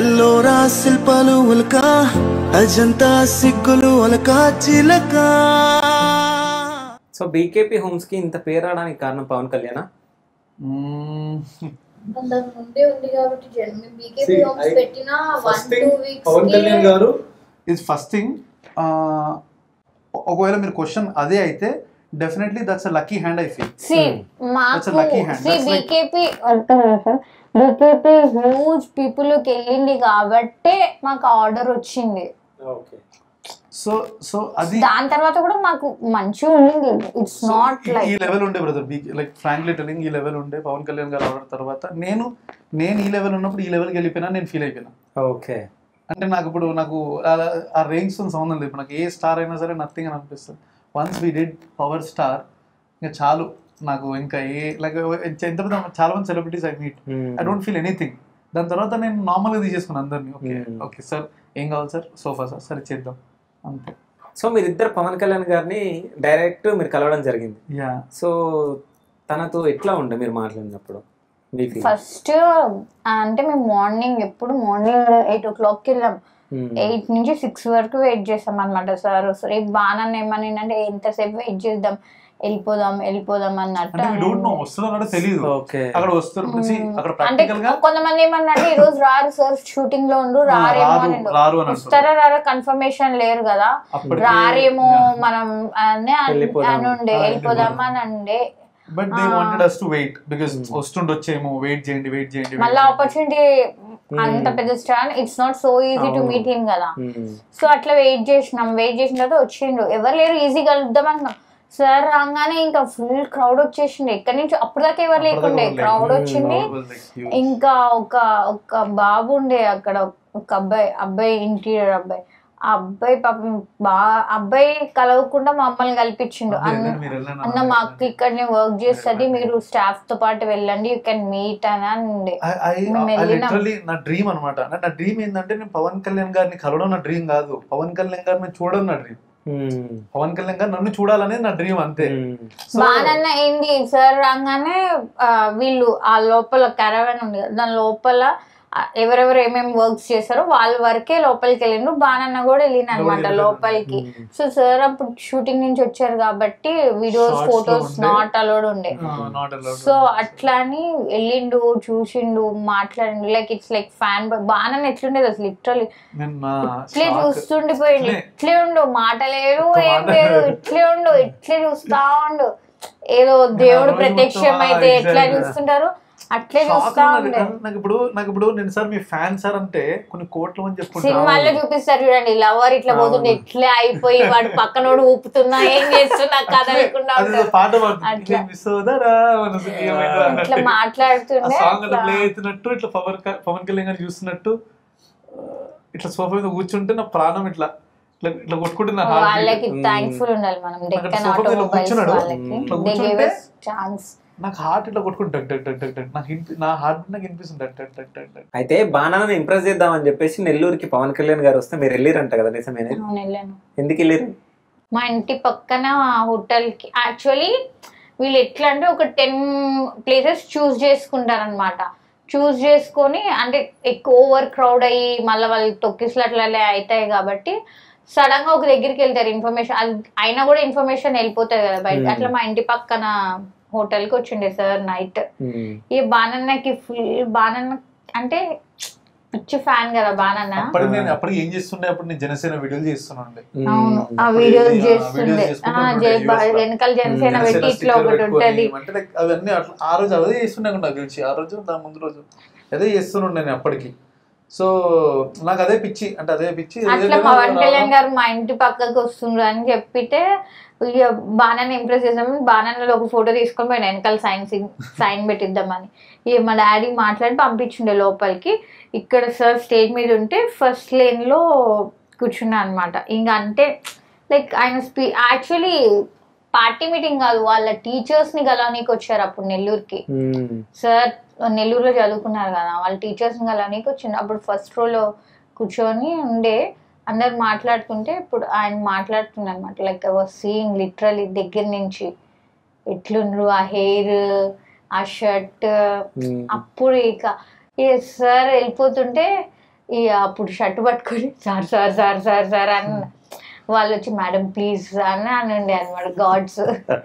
ఎల్లోరా శిల్పాలు ఉల్క అజంతా సిగ్గులు ఉలక చిలక సో బీకేపీ హోమ్స్ కి ఇంత పేరు రావడానికి కారణం పవన్ కళ్యాణ్ మ్మ్. దాని ముందే ఉంది కాబట్టి జన్మ బీకేపీ See, హోమ్స్ I- పెట్టిన one first two thing weeks Pawan Kalyan garu ఇది ఫస్ట్ థింగ్ ఒకవేళ మీరు క్వశ్చన్ అదే అయితే definitely that's lucky hand I feel see That's a lucky hand. మాకు That's like- BKP BKP huge పీపుల్కి వెళ్ళింది కాబట్టే మాకు ఆర్డర్ వచ్చింది ఓకే సో సో అది దాని తర్వాత కూడా మాకు మంచిగా ఉండింది ఇట్స్ నాట్ ఈ- ఈ లైక్ లెవెల్ ఉండే బ్రదర్ లైక్ ఫ్రాంక్లీ టెలింగ్ ఈ లెవెల్ ఉండే పవన్ కళ్యాణ్ గారు ఆర్డర్ తర్వాత నేను నేను ఈ లెవెల్ ఉన్నప్పుడు ఈ లెవెల్కి వెళ్ళిపోయినా నేను ఫీల్ అయిపోయినా ఓకే అంటే నాకు ఇప్పుడు నాకు ఆ- ఆ రేంజ్ తో సంబంధం లేదు ఇప్పుడు నాకు ఏ స్టార్ అయినా సరే నథింగ్ అని అనిపిస్తుంది once we did power star ఇంకా చాలు నాకు ఇంకా ఏ లైక్ ఎంత పెద్ద చాలా మంది celebrities I meet I don't feel anything దాని తర్వాత నేను నార్మల్గా తీసేసుకున్నాను అందరినీ ఓకే Hmm. ఓకే సార్ ఏం కావాలి సార్ సోఫా సార్ సరే చేద్దాం అంతే సో మీరిద్దరు పవన్ కళ్యాణ్ గారిని డైరెక్ట్ మీరు కలవడం జరిగింది యా సో తనతో ఎట్లా ఉండే మీరు మాట్లాడినప్పుడు మీ feeling? ఫస్ట్ అంటే మేము మార్నింగ్ ఎప్పుడు మార్నింగ్ ఎయిట్ ఓ క్లాక్కి వెళ్ళాం Hmm. ఎయిట్ నుంచి సిక్స్ వరకు వెయిట్ చేస్తాం అనమాట సార్ రేపు బాగా ఏమని అంటే ఎంతసేపు వెయిట్ చేద్దాం వెళ్ళిపోదాం వెళ్ళిపోదాం అన్నట్టు అంటే డోంట్ నో అనింది. వస్తున్నారో తెలియదు ఓకే అక్కడ వస్తారు see, అక్కడ అంటే ప్రాక్టికల్ గా కొంతమంది ఏమన్నారంటే ఈ రోజు రారు సార్ షూటింగ్ లో ఉండు ఆ, రారేమో రారు అని రారు అని అంటారు వస్తారా రారా కన్ఫర్మేషన్ లేరు కదా అప్పటికి- రారేమో Yeah. మనం అని అన్- వెళ్ళిపోదాం. అని ఉండే ఆ, వెళ్ళిపోదాం అని అండే బట్ దే ఆ. Wanted us to wait because వస్తుండొచ్చేమో వెయిట్ చేయండి వెయిట్ చేయండి wait మళ్ళీ చేయండి. ఆపర్చునిటీ అంత పెద్ద star it's not so easy to అవును. మీట్ హిమ్ కదా Hmm. సో అట్లా వెయిట్ చేసినాం వెయిట్ చేసిన తర్వాత వచ్చిండు ఎవరు లేరు ఈజీ కలుద్దాం అనుకున్నాం సార్ రాగానే ఇంకా ఫుల్ క్రౌడ్ వచ్చేసింది ఎక్కడి నుంచి అప్పుడు దాకా ఎవరు లేకుండే అప్పటిదాకా క్రౌడ్ ఎవరు వచ్చింది Crowd was like huge. ఇంకా ఒక ఒక బాబు ఉండే అక్కడ ఒక అబ్బాయి అబ్బాయి ఇంటీరియర్ అబ్బాయి ఆ అబ్బాయి పాపం బాగా అబ్బాయి కలవకుండా మమ్మల్ని కల్పించిండు అదే, అన్న అదే, మీరు వెళ్ళండి అన్న అన్న. మా అక్క ఇక్కడనే వర్క్ చేస్తుంది మీరు స్టాఫ్ తో పాటు వెళ్ళండి యూ కెన్ మీట్ అని ఉండే I- I- మేము I వెళ్ళినాం. literally నా డ్రీమ్ అనమాట నా డ్రీమ్ ఏంటంటే నేను పవన్ కళ్యాణ్ గారిని కలవడం నా డ్రీమ్ కాదు పవన్ కళ్యాణ్ గారిని చూడడం నా డ్రీమ్ Hmm. పవన్ కళ్యాణ్ గారు నన్ను చూడాలనేది నా డ్రీమ్ అంతే Hmm. So, బానన్న ఏంది సార్ రాగానే ఆ, వీళ్ళు ఆ లోపల క్యారవాన్ ఉంది కదా దాని లోపల ఆ, ఎవరెవరు ఏమేమి వర్క్స్ చేస్తారో వాళ్ళ వరకే లోపలికి వెళ్ళిండ్రు బానన్న కూడా వెళ్ళిన అనమాట వెళ్ళిండు. లోపలికి Hmm. సో సార్ అప్పుడు షూటింగ్ నుంచి వచ్చారు కాబట్టి వీడియోస్ Shots లో ఫొటోస్ ఉండే. నాట్ అలౌడ్ ఉండే ఆ, not allowed. సో అట్లా అని వెళ్ళిండు చూసిండు మాట్లాడిండు లైక్ ఇట్స్ లైక్ ఫ్యాన్ బానన్న ఎట్లుండేది అసలు లిటరలీ నేను నా ఇట్లే shock. చూస్తుండిపోయిండు ఇట్లే. ఇట్లే ఉండు మాట లేదు ఒక్క ఏం మాట లేదు లేదు. ఇట్లే ఉండు ఇట్లే చూస్తా ఉండు ఏదో దేవుడు రోజు ప్రత్యక్షం మొత్తం, అయితే ఆ, ఎట్లా exactly. చూస్తుంటారు అట్లే Shock చూస్తా ఉన్నది. ఉండే నాకు ఇప్పుడు నాకు ఇప్పుడు నేను సార్ మీ ఫ్యాన్ సార్ అంటే కొన్ని కోట్ల మంది చెప్పుకుంటారు సినిమాల్లో చూపిస్తారు చూడండి లవర్ ఇట్లా పోతుంటే అవును. ఇట్లే అయిపోయి వాడు పక్కనోడు ఊపుతున్నా ఏం చేస్తున్నా కదలకుండా అది ఉంటాడు. పాట పాడుతుంది అట్లా. "మీ సోదరా మనసు ఏమైందో ఇట్లా అన్నట్టు. ఆ మాట్లాడుతుండే సాంగ్ అట్లా అట్లా. ప్లే అవుతున్నట్టు ఇట్లా పవన్ క- పవన్ కళ్యాణ్ గారిని చూస్తున్నట్టు ఆ, ఇట్లా సోఫా మీద కూర్చుంటే నా ప్రాణం ఇట్లా ఇట్లా ఇట్లా కొట్టుకుంటే నా heart beat. వాళ్ళకి Mm. థ్యాంక్ఫుల్ ఉండాలి మనం డెక్కన్ సోఫా మీద ఆటోమొబైల్స్ కూర్చున్నాడు. వాళ్ళకి ఇట్లా దే గేవ్ కూర్చుంటే ఛాన్స్ నాకు హార్ట్ ఇట్లా కొట్టుకుంటే డగ్ డగ్ డగ్ డగ్ డగ్ నాకు ఇన్పి- నా హార్ట్ నాకు వినిపిస్తుంది డగ్ డగ్ డగ్ డగ్ డగ్ అయితే బాణాలను ఇంప్రెస్ చేద్దామని చెప్పేసి నెల్లూరుకి పవన్ కళ్యాణ్ గారు వస్తే మీరు వెళ్ళిరంట కదా నిజమేనే అవును వెళ్ళాను ఎందుకు వెళ్ళారు మా ఇంటి పక్కన హోటల్కి యాక్చువల్లీ వీళ్ళు ఎట్లా అంటే ఒక టెన్ ప్లేసెస్ చూస్ చేసుకుంటారనమాట చూస్ చేసుకొని అంటే ఎక్కువ ఓవర్ క్రౌడ్ అయ్యి మళ్ళీ వాళ్ళు తొక్కిసలు అట్లా అవుతాయి కాబట్టి సడన్ గా ఒక దగ్గరికి వెళ్తారు ఇన్ఫర్మేషన్ అది అయినా కూడా ఇన్ఫర్మేషన్ వెళ్ళిపోతుంది కదా బయట Hmm. అట్లా మా ఇంటి పక్కన హోటల్కి వచ్చిండే సార్ నైట్ Hmm. ఈ బానన్నకి ఫుల్ బానన్న అంటే పిచ్చి ఫ్యాన్ కదా బానన్న అప్పటికి నేను అప్పటికి ఏం చేస్తుండే అప్పుడు నేను జనసేన వీడియోలు చేస్తున్నాను Hmm. అవును ఆ అప్పుడు వీడియోస్ ఇది, ఆ చేస్తుండే videos చేసుకుంటూ ఆ, ఉంటుండే జై బా- videos లో. వెనకాల జనసేన Hmm. పెట్టి జనసేన ఇట్లా sticker ఒకటి పెట్టుకొని, ఉంటది అంటే like అవన్నీ అట్లా ఆ రోజు అదే చేస్తుండే నాకు తెలిసి ఆ రోజు దాని ముందు రోజు అదే చేస్తుండే నేను అప్పటికి సో నాకు అదే పిచ్చి అంటే అదే పిచ్చి అదే అట్లా level పవన్ లో కళ్యాణ్ గారు మా ఇంటి పక్కకు వస్తుండ్రు అని చెప్పితే ఇక బాణాన్ని ఇంప్రెస్ చేసాము బాణాన్ని ఒక ఫోటో తీసుకొని పోయిన వెనకాల సైన్ సైన్ పెట్టిద్దామని ఇక మా డాడీ మాట్లాడి పంపించిండే లోపలికి ఇక్కడ సార్ స్టేజ్ మీద ఉంటే ఫస్ట్ లేన్ లో కూర్చున్నా అనమాట ఇంకా అంటే లైక్ ఆయన స్పీ యాక్చువల్లీ పార్టీ మీటింగ్ కాదు వాళ్ళ టీచర్స్ ని గలవనీకి వచ్చారు అప్పుడు నెల్లూరుకి Hmm. సార్ నెల్లూరులో చదువుకున్నారు కదా వాళ్ళ టీచర్స్ కలవనీకి వచ్చింది అప్పుడు ఫస్ట్ రోలో కూర్చొని ఉండే అందరు మాట్లాడుతుంటే ఇప్పుడు ఆయన మాట్లాడుతున్నారు అనమాట like I was seeing literally దగ్గర నుంచి ఎట్లుండ్రు ఆ హెయిర్ ఆ షర్ట్ Hmm. అప్పుడు ఇక ఇక సార్ వెళ్ళిపోతుంటే ఇక అప్పుడు షర్ట్ పట్టుకొని sir sir sir sir sir అని వాళ్ళు వచ్చి మేడం ప్లీజ్ అని అని ఉండే అనమాట గాడ్స్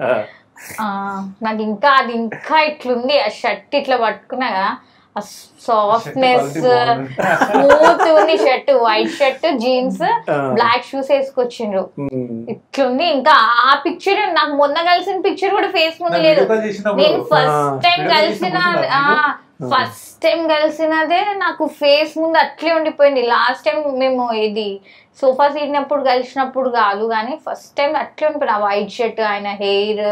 నాకు ఇంకా అది ఇంకా ఇట్లుంది ఆ షర్ట్ ఇట్లా పట్టుకున్నాగా ఆ సాఫ్ట్నెస్ quality బాగుంది. స్మూత్ ఉంది shirt white shirt jeans black shoes వేసుకొచ్చిండ్రు ఇట్లుంది ఇంకా ఆ పిక్చర్ నాకు మొన్న కలిసిన పిక్చర్ కూడా ఫేస్ ముందు నాకు లేదు video call చేసినప్పుడు- నేను ఫస్ట్ ఆ, టైం video కలిసిన చేసినప్పుడు గుర్తుందా ఫస్ట్ టైం కలిసినదే నాకు ఫేస్ ముందు అట్లే ఉండిపోయింది లాస్ట్ టైం మేము ఇది సోఫా సీట్నప్పుడు కలిసినప్పుడు కాదు కానీ ఫస్ట్ టైం అట్లే ఉండిపోయింది ఆ వైట్ షర్ట్ ఆయన హెయిర్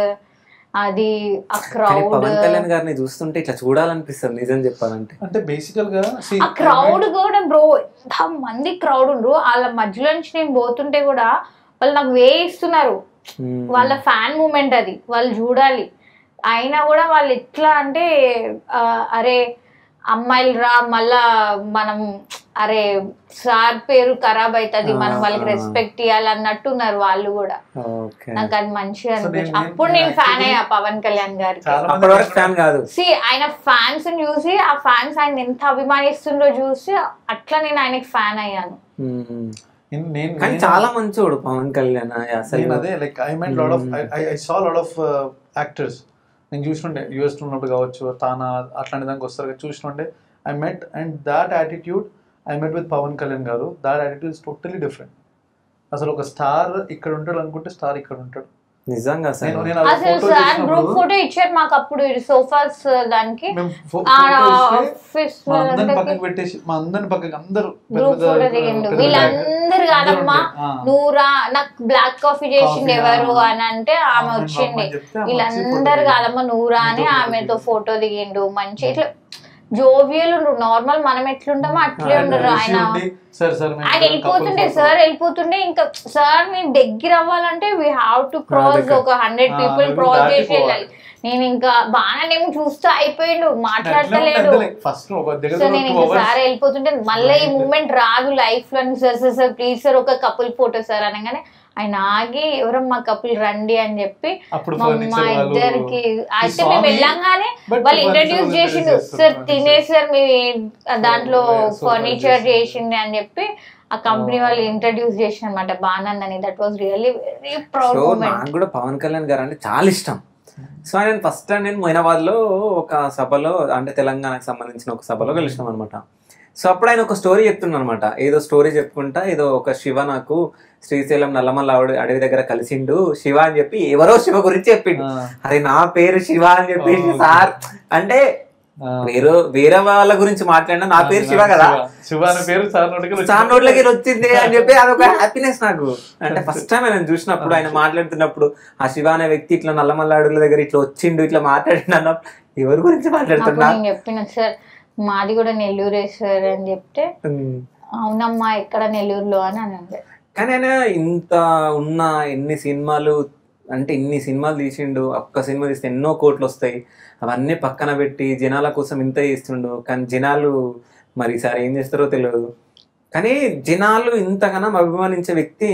అది ఆ కానీ క్రౌడ్ పవన్ కళ్యాణ్ గారిని చూస్తుంటే ఇట్లా చూడాలనిపిస్తుంది నిజం చెప్పాలంటే అంటే బేసికల్ గా see, ఆ క్రౌడ్ కూడా బ్రో ఎంత మంది క్రౌడ్ ఉండ్రు వాళ్ళ మధ్యలో నుంచి నేను పోతుంటే కూడా వాళ్ళు నాకు వే ఇస్తున్నారు మ్మ్. వాళ్ళ ఫ్యాన్ మూమెంట్ అది వాళ్ళు చూడాలి అయినా కూడా వాళ్ళు ఎట్లా అంటే ఆ, అరే అమ్మాయిలు రా మళ్ళా మనం అరే సార్ పేరు ఖరాబ్ అవుతుంది మనం వాళ్ళకి ఆ. రెస్పెక్ట్ ఇవ్వాలి అన్నట్టు ఉన్నారు వాళ్ళు కూడా ఓకే నాకు అది మంచిగా So, అనిపించింది నేను- అప్పుడు నేను నేను ఫ్యాన్ actually- అయ్యా పవన్ కళ్యాణ్ గారికి చాలా మంది అప్పటి వరకు ఫ్యాన్ కాదు సి ఆయన ఫ్యాన్స్ చూసి ఆ ఫ్యాన్స్ ఆయన ఎంత అభిమానిస్తుండో చూసి అట్లా నేను ఆయనకి ఫ్యాన్ అయ్యాను మ్మ్. నేను- నేను కానీ నేను- చాలా మంచోడు పవన్ కళ్యాణ్ అసలు నేను అదే like I meant lot of I saw lot of actors నేను చూస్తుండే యూఎస్ ఉన్నప్పుడు కావచ్చు తానా అట్లాంటి దానికి వస్తారు కదా, చూస్తుండే I met and that attitude I met with Pawan Kalyan garu that attitude is totally different అసలు ఒక స్టార్ ఇక్కడ ఉంటాడు అనుకుంటే స్టార్ ఇక్కడ ఉంటాడు నిజంగా అసలు నేను నేను అది అసలు photo సార్ చేసినప్పుడు గ్రూప్ ఫోటో ఇచ్చారు మాకు అప్పుడు సోఫాస్ దానికి మేము ఫో- ఆ photo ఇస్తే ఆఫీస్ మా అందరిని పక్కకి పెట్టేసి మా అందరిని పక్కకి అందరూ పెద్ద గ్రూప్ పెద్ద- ఫోటో దిగిండు పెద్ద వీళ్ళందరు పెద్ద కాదమ్మా అందరూ ఉండే. ఆ. నూరా నాకు బ్లాక్ కాఫీ చేసింది Coffee, ఎవరు ఆ. అని అంటే ఆమె ఆమె వచ్చింది రమ్మని చెప్తే ఆమె వచ్చి వీళ్ళందరు photo కాదమ్మా నూరా అని మీతో photo ఆమెతో దిగిండు. ఫోటో దిగిండు మంచి ఇట్లా జోవియల్ నార్మల్ మనం ఎట్లుంటామో అట్లే ఆయన ఉండరు రిషి ఆయన ఉండి, సార్ సార్ మేము ఆయన couple వెళ్ళిపోతుండే photo- సార్ వెళ్ళిపోతుండే ఇంకా సార్ నేను దగ్గర అవ్వాలంటే వీ హావ్ టు క్రాస్ దగ్గర. ఒక హండ్రెడ్ ఆ, పీపుల్ నువ్వు క్రాస్ చేసి దాటిపోవాలి. వెళ్ళాలి నేను ఇంకా బాగానేమో చూస్తూ అయిపోయిండు అట్లే మాట్లాడతలేడు ఉంటుంది, like first ఒక దగ్గర సో నేను టూ ఇంకా అవర్స్ సార్ వెళ్ళిపోతుంటే మళ్ళీ ఈ మూమెంట్ రాదు లైఫ్ లో sir sir sir please sir ఒక కపుల్ ఫోటో సార్ అనగానే ఆయన ఆగి ఎవరమ్మా కపుల్ రండి అని చెప్పి అప్పుడు మా furniture మా వాళ్ళు- ఇద్దరికి అయితే saw మేము me, వెళ్ళంగానే but వాళ్ళు furniture ఇంట్రడ్యూస్ వాళ్ళు చేసిండు introduce సార్ చేస్తారు, తినేసారు మీ దాంట్లో So, ఫర్నిచర్ furniture చేసింది అని చెప్పి ఆ కంపెనీ వాళ్ళు ఇంట్రడ్యూస్ చేసిన అనమాట బానంద్ అని that was really very proud so moment నాకు కూడా పవన్ కళ్యాణ్ గారు అంటే చాలా ఇష్టం సో ఆయన ఫస్ట్ టైం నేను మొయినాబాద్ లో ఒక సభలో అంటే తెలంగాణకు సంబంధించిన ఒక సభలో కలిసినాం అనమాట సో అప్పుడు ఆయన ఒక స్టోరీ చెప్తున్నాను అనమాట ఏదో స్టోరీ చెప్పుకుంటా ఏదో ఒక శివ నాకు శ్రీశైలం నల్లమల్ల అడవి- అడవి దగ్గర కలిసిండు శివ అని చెప్పి ఎవరో శివ గురించి చెప్పిండు ఆ, అది నా పేరు శివ అని చెప్పేసి ఓ. సార్ అంటే ఆ. వేరే వేరే వాళ్ళ గురించి మాట్లాడినా నా పేరు శివ కదా శివ అనే పేరు సార్ నోటికి వచ్చింది. సార్ నోట్లకి వచ్చింది అని చెప్పి అదొక హ్యాపీనెస్ నాకు అంటే ఫస్ట్ టైం ఆయన చూసినప్పుడు ఆయన మాట్లాడుతున్నప్పుడు ఆ శివ అనే వ్యక్తి ఇట్లా నల్లమల్ల అడుగుల దగ్గర ఇట్లా వచ్చిండు ఇట్లా మాట్లాడిండు అన్నప్పుడు ఎవరి గురించి అప్పుడు మాట్లాడుతున్నా నేను చెప్పిన సార్ మాది కూడా నెల్లూరే సార్ అని చెప్తే ఉమ్. అవునమ్మా ఎక్కడ నెల్లూరులో అని అని ఉండే కానీ ఆయన ఇంత ఉన్న ఎన్ని సినిమాలు అంటే ఇన్ని సినిమాలు తీసిండు ఒక్క సినిమా తీస్తే ఎన్నో కోట్లు వస్తాయి అవన్నీ పక్కన పెట్టి జనాల కోసం ఇంత చేస్తుండు కానీ జనాలు మరి ఈసారి ఏం చేస్తారో తెలియదు కానీ జనాలు ఇంతగానం అభిమానించే వ్యక్తి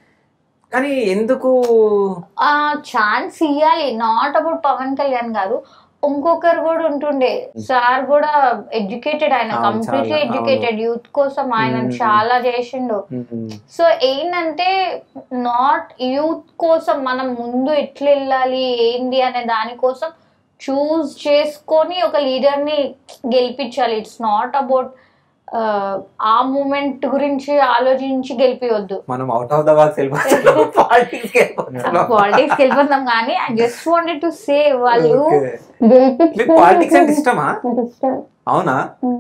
కానీ ఎందుకు ఆ ఛాన్స్ ఇవ్వాలి నాట్ అబౌట్ పవన్ కళ్యాణ్ గారు ఇంకొకరు కూడా ఉంటుండే సార్ కూడా ఎడ్యుకేటెడ్ ఆయన అవును, కంప్లీట్లీ చాలా, ఎడ్యుకేటెడ్ యూత్ కోసం ఆయన మ్మ్. చాలా చేసిండు ఉమ్, సో ఏంటంటే నాట్ యూత్ కోసం మనం ముందు ఎట్లా వెళ్ళాలి ఏంది అనే దానికోసం చూస్ చేసుకొని ఒక లీడర్ని గెలిపించాలి ఇట్స్ నాట్ అబౌట్ ఆ మూమెంట్ గురించి ఆలోచించి గెలిపివద్దు మనం అవుట్ ఆఫ్ ద బాక్స్ వెళ్ళిపోతున్నాం పాలిటిక్స్ వెళ్ళిపోతున్నాం పాలిటిక్స్ వెళ్ళిపోతాం కానీ I just wanted to say వాళ్ళు Okay. మీకు పాలిటిక్స్ అంటే ఇష్టమా అవునా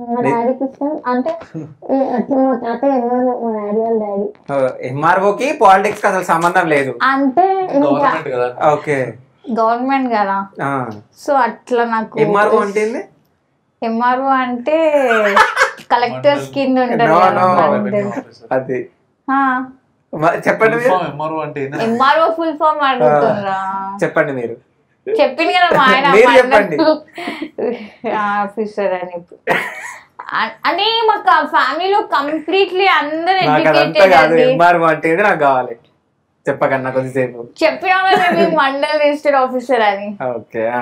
అంటే ఎంఆర్ఓకి పాలిటిక్స్ కి అసలు సంబంధం లేదు అంటే గవర్నమెంట్ కదా ఓకే గవర్నమెంట్ కదా సో అట్లా నాకు ఎంఆర్ఓ అంటే ఏంది? ఎంఆర్ఓ అంటే కలెక్టర్స్ కింద ఉంటారు No, కదా no. మండలి. అది మ- చెప్పండి మీరు ఎంఆర్ఓ అంటే ఏంది? ఎంఆర్ఓ ఫుల్ ఫామ్ అడుగుతుండ్రా చెప్పండి మీరు చెప్పింది కదా మా ఆయన మీరు చెప్పండి. ఆఫీసర్ అని అ- అని మాకు ఫ్యామిలీలో కంప్లీట్లీ అందరు నాకు అదంతా ఎడ్యుకేటెడ్ కాదు అండి ఎంఆర్ఓ అంటే ఏంది నాకు కావాలి చెప్పకన్నా కొద్దిసేపు చెప్పినా కదా మీకు మండల్ రిజిస్టర్డ్ ఆఫీసర్ అని ఓకే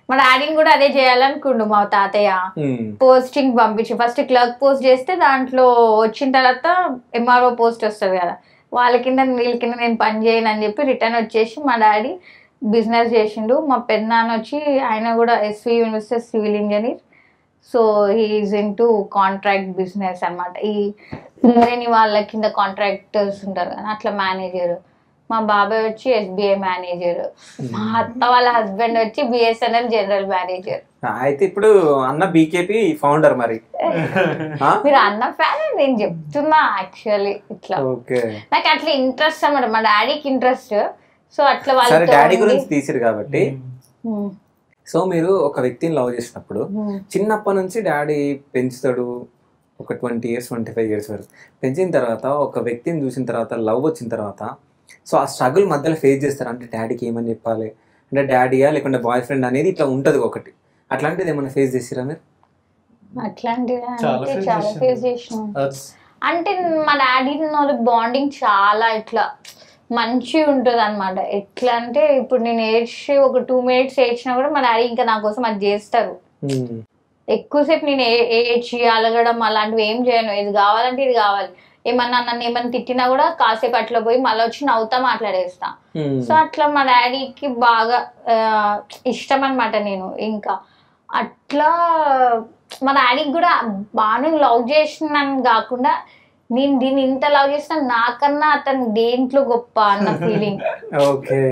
మా డాడీని కూడా అదే చేయాలనుకుండు మా తాతయ్య ఉమ్. పోస్టింగ్ పంపించి ఫస్ట్ క్లర్క్ పోస్ట్ చేస్తే దాంట్లో వచ్చిన తర్వాత ఎంఆర్ఓ పోస్ట్ వస్తుంది కదా వాళ్ళ కింద వీళ్ళ కింద నేను పని చేయను అని చెప్పి రిటర్న్ వచ్చేసి మా డాడీ బిజినెస్ చేసిండు మా పెద్దనాన్న వచ్చి ఆయన కూడా SV university civil engineer so he is in to contract business అనమాట ఈ లేని వాళ్ళ కింద కాంట్రాక్టర్స్ ఉంటారు కదా అట్లా మేనేజర్ మా బాబాయ్ వచ్చి ఎస్బీఐ మేనేజర్ మా అత్త వాళ్ళ హస్బెండ్ వచ్చి బిఎస్ఎన్ఎల్ జనరల్ మేనేజర్ అయితే ఇప్పుడు అన్న బీకేపీ ఫౌండర్ మరి ఆ? మీరు అన్న ఫ్యాన్ నేను చెప్తున్నా యాక్చువల్లీ ఇట్లా ఓకే నాకు అట్లా ఇంట్రెస్ట్ అన్నమాట మా డాడీకి ఇంట్రెస్ట్ సో అట్లా సరే వాళ్ళతో డాడీ ఉండి- గురించి తీసిరు కాబట్టి ఉమ్, సో మీరు ఒక వ్యక్తిని లవ్ చేసినప్పుడు ఉమ్, చిన్నప్పటి నుంచి డాడీ పెంచుతాడు ఒక twenty years twenty five years వరకు పెంచిన తర్వాత ఒక వ్యక్తిని చూసిన తర్వాత లవ్ వచ్చిన తర్వాత సో ఆ స్ట్రగుల్ మధ్యలో ఫేస్ చేస్తారు అంటే డాడీకి ఏమని చెప్పాలి అంటే డాడీయా లేకుంటే బాయ్ ఫ్రెండ్ అనేది ఇట్లా ఉంటుంది ఒకటి అట్లాంటిది ఏమైనా ఫేస్ చేసిరా మీరు అట్లాంటివి చాలా అంటే face చాలా చేశాను. ఫేస్ చేసినాం That's అంటే మా డాడీ బాండింగ్ చాలా ఇట్లా మంచిగా ఉంటుంది అనమాట ఎట్లా అంటే ఇప్పుడు నేను ఏడ్చి ఒక టూ మినిట్స్ ఏడ్చినా కూడా మా డాడీ ఇంకా నా కోసం అది చేస్తారు ఉమ్. ఎక్కువసేపు నేను ఏ- ఏడ్చి అలగడం అలాంటివి ఏం చేయను ఇది కావాలంటే ఇది కావాలి ఏమన్నా నన్ను ఏమన్నా తిట్టినా కూడా కాసేపు అట్లా పోయి మళ్ళీ వచ్చి నవ్వుతా మాట్లాడేస్తా ఉమ్. సో అట్లా మా డాడీకి బాగా ఆ, ఇష్టం అనమాట నేను ఇంకా అట్లా మా డాడీకి కూడా బాగా లవ్ చేసినాను కాకుండా నేను దీన్ని ఇంత లవ్ చేసిన నాకన్నా అతను దేంట్లో గొప్ప అన్న ఫీలింగ్ ఓకే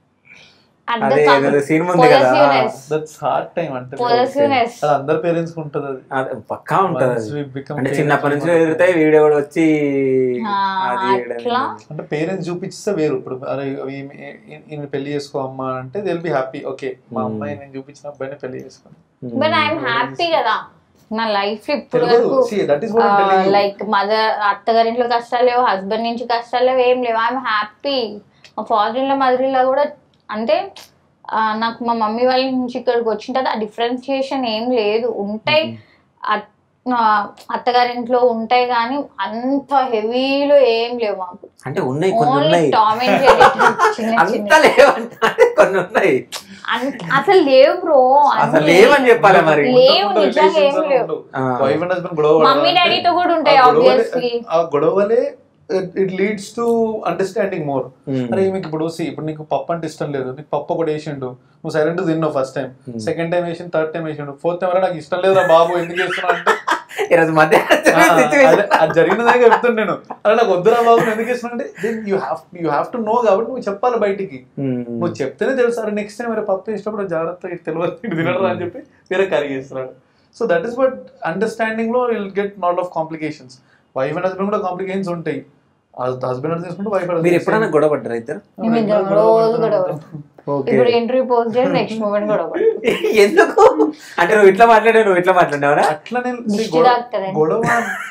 అదే ఏదో సీన్ ఉంది కదా దట్స్ హార్డ్ టైం అంటే పొలసివ్నెస్ అది అందరి పేరెంట్స్ కి ఉంటది అది అదే పక్కా ఉంటుంది Once we become అంటే parents, చిన్నప్పటి నుంచి we ఎదురుతాయి వీడియో కూడా వచ్చి ఆ, అది చేయడం. అట్లా అంటే పేరెంట్స్ చూపిస్తే వేరు ఇప్పుడు అరే ఈమె- ఈ- ఈయన పెళ్లి చేసుకో అమ్మా అంటే దిల్ బి హ్యాపీ ఓకే మా Hmm. అమ్మాయి నేను చూపించిన అబ్బాయిని పెళ్లి చేసుకోండి ఉమ్. బట్ ఐఎమ్ హ్యాపీ కదా నా లైఫ్ ఇప్పుడు వరకు that is what telling you like mother అత్తగారింట్లో కష్టాలు లేవు హస్బెండ్ నుంచి కష్టాలు లేవు ఏం లేవు ఐఎమ్ హ్యాపీ మా ఫాదర్ ఇన్లో మదర్ ఇన్లో కూడా అంటే ఆ, నాకు మా మమ్మీ వాళ్ళ నుంచి ఇక్కడికి వచ్చిన తర్వాత ఆ డిఫరెన్షియేషన్ ఏం లేదు ఉంటాయి అత్- ఆ, అత్తగారింట్లో ఉంటాయి కానీ అంత హెవీలో ఏం లేవు మాకు అంటే ఉన్నాయి కొన్ని ఓన్లీ ఉన్నాయి టామ్ అండ్ జెర్రీ చిన్న అంత చిన్న లేవంట అంటే కొన్ని ఉన్నాయి అంత- అసలు లేవు బ్రో అసలు లేవని చెప్పాలి మరి లేవు నిజంగా ఏం లేవు ఆ. వైఫ్ అండ్ హస్బెండ్ గొడవ మమ్మీ పడాలంటే డాడీతో కూడా ఉంటాయి ఆ గొడవలే- ఆబ్వియస్లీ ఆ గొడవలే it leads to understanding more ఉమ్. అరే మీకు ఇప్పుడు see, ఇప్పుడు నీకు పప్పు అంటే ఇష్టం లేదు నీకు పప్పు ఒకటి వేసిండు నువ్వు సైలెంట్ తిన్నావు first time Hmm. Second time వేసిండు థర్డ్ టైం వేసిండు ఫోర్త్ టైం నాకు ఇష్టం లేదురా బాబు ఎందుకు చేస్తున్నావు అంటే ఈరోజు మధ్య ఆ, అదే, అది జరిగినదే చెప్తాను నేను అరే నాకు వద్దురా బాబు నువ్వు ఎందుకు చేస్తున్నావు అంటే then you have you have to know కాబట్టి నువ్వు చెప్పాలి బయటికి నువ్వు చెప్తేనే తెలుసు అరే నెక్స్ట్ టైం వేరే పప్పు వేసినప్పుడు జాగ్రత్త ఇది తెలియదు ఇది తినడరా అని చెప్పి వేరే కర్రీ చేస్తున్నాడు so that is but understanding లో will get not of complications wife and husband కూడా కాంప్లికేషన్స్ ఉంటాయి హస్బెండ్ అని తీసుకుంటే వైఫ్ మీరు ఎప్పుడైనా గొడవ పడ్డారు ఇద్దరు మేము రోజు గొడవ ఓకే ఇప్పుడు ఇంటర్వ్యూ పోస్ట్ చేసి నెక్స్ట్ మూమెంట్ గొడవ ఎందుకు అంటే నువ్వు ఇట్లా మాట్లాడావు నువ్వు ఇట్లా మాట్లాడినావురా అట్లా నేను see, దిష్టి గొడవ- తాకుతారని. గొడవ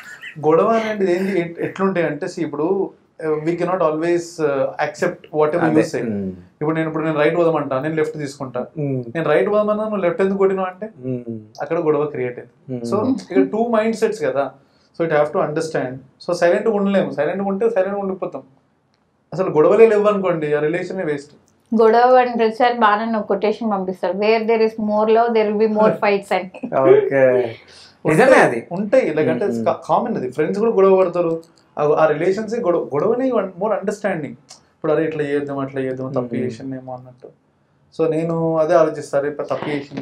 గొడవ అనేది ఏంటి ఎట్- ఎట్లుంటాయి అంటే see, ఇప్పుడు we cannot always accept whatever అదే. Use um. ఇప్పుడు నేను ఇప్పుడు నేను రైట్ పోదామంటా నేను లెఫ్ట్ తీసుకుంటా ఉమ్. నేను రైట్ పోదామన్నా నువ్వు లెఫ్ట్ ఎందుకు కొట్టినావు అంటే ఉమ్. అక్కడ గొడవ క్రియేట్ అయింది ఉమ్. సో ఇక్కడ టూ మైండ్ సెట్స్ కదా so it have to understand so సైలెంట్గా ఉండలేము సైలెంట్గా ఉంటే సైలెంట్గా ఉండిపోతాం అసలు గొడవలే లేవు అనుకోండి ఆ రిలేషన్ వేస్ట్ గొడవ అని ప్రతిసారి బాగా నాకు కొటేషన్ పంపిస్తారు where there is more love there will be more fights అని ఓకే నిజమే అది ఉంటాయి లైక్ అంటే Mm, కామన్ అది ఫ్రెండ్స్ కూడా గొడవ పడతారు ఆ- ఆ రిలేషన్స్ గొడవ గొడవని మోర్ అండర్స్టాండింగ్ ఇప్పుడు అరే ఇట్లా చేద్దాం అట్లా చేద్దాం తప్పు Mm. చేసిందేమో అన్నట్టు సో నేను అదే ఆలోచిస్తాను రేపు తప్పు చేసిన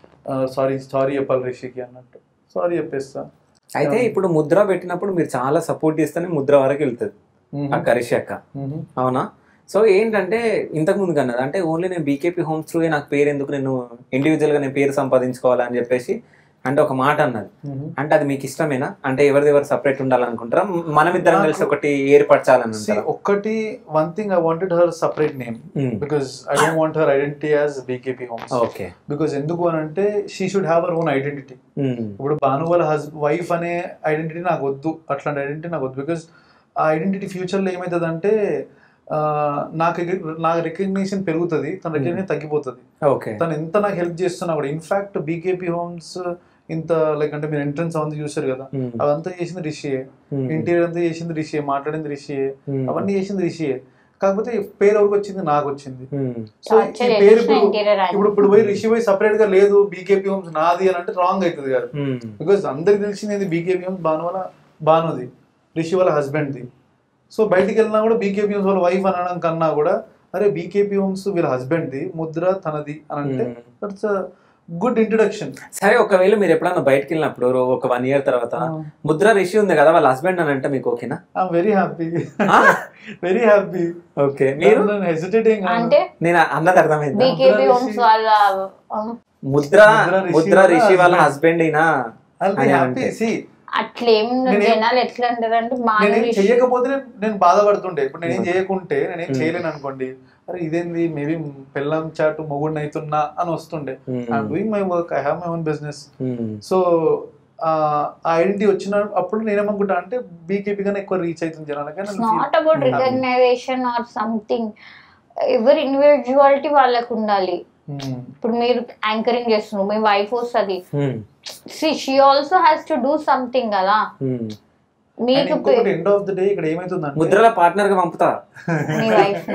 సారీ సారీ చెప్పాలి రిషికి అన్నట్టు సారీ చెప్పేస్తా అయితే ఇప్పుడు ముద్ర పెట్టినప్పుడు మీరు చాలా సపోర్ట్ చేస్తేనే ముద్ర వరకు వెళ్తుంది ఆ కరిషి అక్క Mhm. అవునా సో ఏంటంటే ఇంతకు ముందు కన్నది అంటే ఓన్లీ నేను బీకేపీ హోమ్స్ త్రూ నాకు పేరు ఎందుకు నేను ఇండివిజువల్ గా నేను పేరు సంపాదించుకోవాలని చెప్పేసి అంటే ఒక మాట అన్నది Mhm. అంటే అది మీకు ఇష్టమేనా అంటే ఎవరిది ఎవరు సపరేట్ ఉండాలనుకుంటారా మనం ఇద్దరం కలిసి ఒకటి ఏర్పరచాలని See, అంటారా ఒక్కటి one thing I wanted her separate name um. Because I don't want her identity as BKP homes okay because ఎందుకు అని అంటే she should have her own identity um. ఇప్పుడు భాను వాళ్ళ హస్ వైఫ్ అనే ఐడెంటిటీ నాకు వద్దు అట్లాంటి ఐడెంటిటీ నాకు వద్దు బికాస్ ఆ ఐడెంటిటీ ఫ్యూచర్లో ఏమవుతుంది అంటే నాకు నాకు రికగ్నిషన్ పెరుగుతుంది తన రికగ్నిషన్ తగ్గిపోతుంది ఓకే తను ఎంత నాకు హెల్ప్ చేస్తున్నా కూడా ఇన్ఫాక్ట్ బీకేపీ హోమ్స్ ఇంత లైక్ అంటే మీరు ఎంట్రన్స్ అవంతా చూసారు కదా ఉమ్. అవంతా చేసింది రిషియే ఉమ్. ఇంటీరియర్ అంతా చేసింది రిషియే మాట్లాడింది రిషియే ఉమ్. అవన్నీ చేసింది రిషియే కాకపోతే ఈ పేరు ఎవరికి వచ్చింది నాకు వచ్చింది ఉమ్, సో ఈ Torture పేరు చేసిన ఇప్పుడు interior design. ఇప్పుడు ఇప్పుడు పోయి రిషి పోయి సపరేట్ గా లేదు బీకేపీ హోమ్స్ నాది అని అంటే రాంగ్ అవుతుంది కదా ఉమ్, బికాస్ అందరికి తెలిసింది బీకేపీ హోమ్స్ బాను వాళ్ళ బానుది రిషి వాళ్ళ హస్బెండ్ది సో బయటికి వెళ్ళినా కూడా బీకేపీ హోమ్స్ వాళ్ళ వైఫ్ అనడం కన్నా కూడా అరే బీకేపీ హోమ్స్ వీళ్ళ హస్బెండ్ది ముద్ర తనది అని అంటే ఉమ్. దట్స్ గుడ్ ఇంట్రడక్షన్ సరే ఒకవేళ మీరు ఎప్పుడన్నా బయటకి వెళ్ళినప్పుడు రో- ఒక వన్ ఇయర్ తర్వాత ముద్ర రిషి ఉంది కదా వాళ్ళ హస్బెండ్ అని అంటే మీకు ఓకేనా ఐఎమ్ వెరీ హ్యాపీ ఆ? వెరీ హ్యాపీ ఓకే మీరు హెసిటేటింగ్ అంటే నేను అన్నది అర్థమైంది బీకేపీ ముద్ర హోమ్స్ రిషి. వాళ్ళ ఆ, ముద్ర ముద్ర రిషి ముద్ర వాళ్ళ రిషి వాళ్ళ husband. హస్బెండ్ అయినా ఐల్ బి అని హ్యాపీ అంటే. సి అట్లేం నేనేం- జనాలు ఎట్లా అంటారంటే మా నేనేం రిషి- చెయ్యకపోతే నేను- నేను బాధపడుతుండే ఇప్పుడు నేనేం Hmm. చేయకుంటే నేనేం Hmm. చేయలేను అనుకోండి అరే ఇదేంది మేబీ పెళ్ళం చాటు మొగుడిని అవుతున్నా అని వస్తుండే um, I'm doing my work I have my own business um, so ఆ ఐడెంటిటీ వచ్చిన అప్పుడు నేనేమనుకుంటా అంటే బీకేపీ కన్నా ఎక్కువ రీచ్ అవుతుంది జనాలకి it's not about recognization or something ఎవరి ఇండివిజువాలిటీ వాళ్ళకు ఉండాలి ఇప్పుడు మీరు యాంకరింగ్ చేస్తున్నారు మీ వైఫ్ వస్తుంది um, she also has to do something కదా ఉమ్. మీకు ఇంకొకటి ఎండ్ ఆఫ్ ద డే ఇక్కడ ఏమైతుందంటే ముద్రల పార్ట్నర్ గా పంపుతా మీ వైఫ్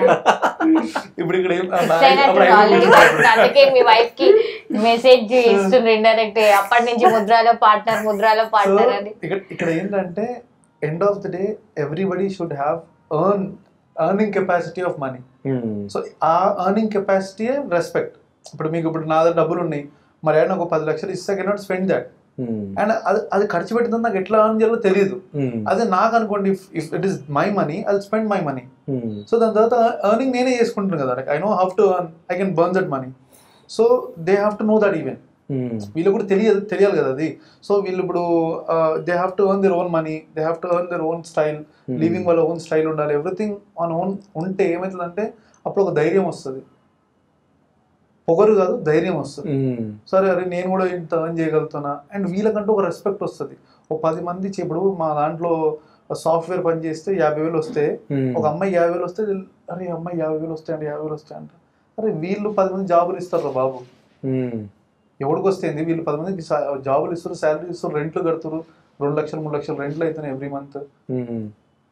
ఇప్పుడు ఇక్కడ ఏం- ఆ, ఆల్రెడీ అప్పుడు అందుకే మీ వైఫ్ కి మెసేజ్ ఇస్తుండ్రు ఇండైరెక్ట్ అప్పటి నుంచి ముద్రాలో పార్ట్నర్ ముద్రాలో సో పార్ట్నర్ అని ఇక్కడ ఇక్కడ ఏంటంటే end of the day everybody should have earn earning capacity of money um, so ఆ ఎర్నింగ్ కెపాసిటీ రెస్పెక్ట్ ఇప్పుడు మీకు ఇప్పుడు నా దగ్గర డబ్బులు ఉన్నాయి మరి ఆయన ఒక పది లక్షలు ఇస్తే cannot spend that um, and అది అది ఖర్చు పెట్టిందో నాకు ఎట్లా ఎర్న్ చేయాలో తెలియదు ఉమ్, అదే నాకు అనుకోండి if it is my money I spend my money um, so దాని తర్వాత ఎర్నింగ్ నేనే చేసుకుంటాను కదా I know how to earn I can burn that money so they have to know that even um, వీళ్ళు కూడా తెలియదు తెలియాలి కదా అది సో వీళ్ళు ఇప్పుడు they have to earn their own money they have to earn their own style Hmm. Living వాళ్ళ own style ఉండాలి ఎవ్రీథింగ్ ఆన్ ఓన్ ఉంటే ఏమవుతుందంటే అప్పుడు ఒక ధైర్యం వస్తుంది పొగరు కాదు ధైర్యం వస్తుంది ఉమ్, సరే అరే నేను కూడా ఇంత ఎర్న్ చేయగలుగుతున్నా అండ్ వీళ్ళకంటూ ఒక రెస్పెక్ట్ వస్తుంది ఒక పది మంది చే- ఇప్పుడు మా దాంట్లో సాఫ్ట్వేర్ పని చేస్తే యాభై వేలు వస్తే ఉమ్, ఒక అమ్మాయి యాభై వేలు వస్తే అరే అమ్మాయి యాభై వేలు వస్తాయండి యాభై వేలు వస్తాయంట అరే వీళ్ళు పది మంది జాబులు ఇస్తారు బాబు ఉమ్, ఎవరికి వస్తుంది వీళ్ళు పది మందికి సా- జాబులు ఇస్తారు శాలరీ ఇస్తారు రెంట్లు కడుతున్నారు రెండు లక్షలు మూడు లక్షలు రెంట్లు అవుతున్నాయి ఎవ్రీ మంత్ ఉమ్.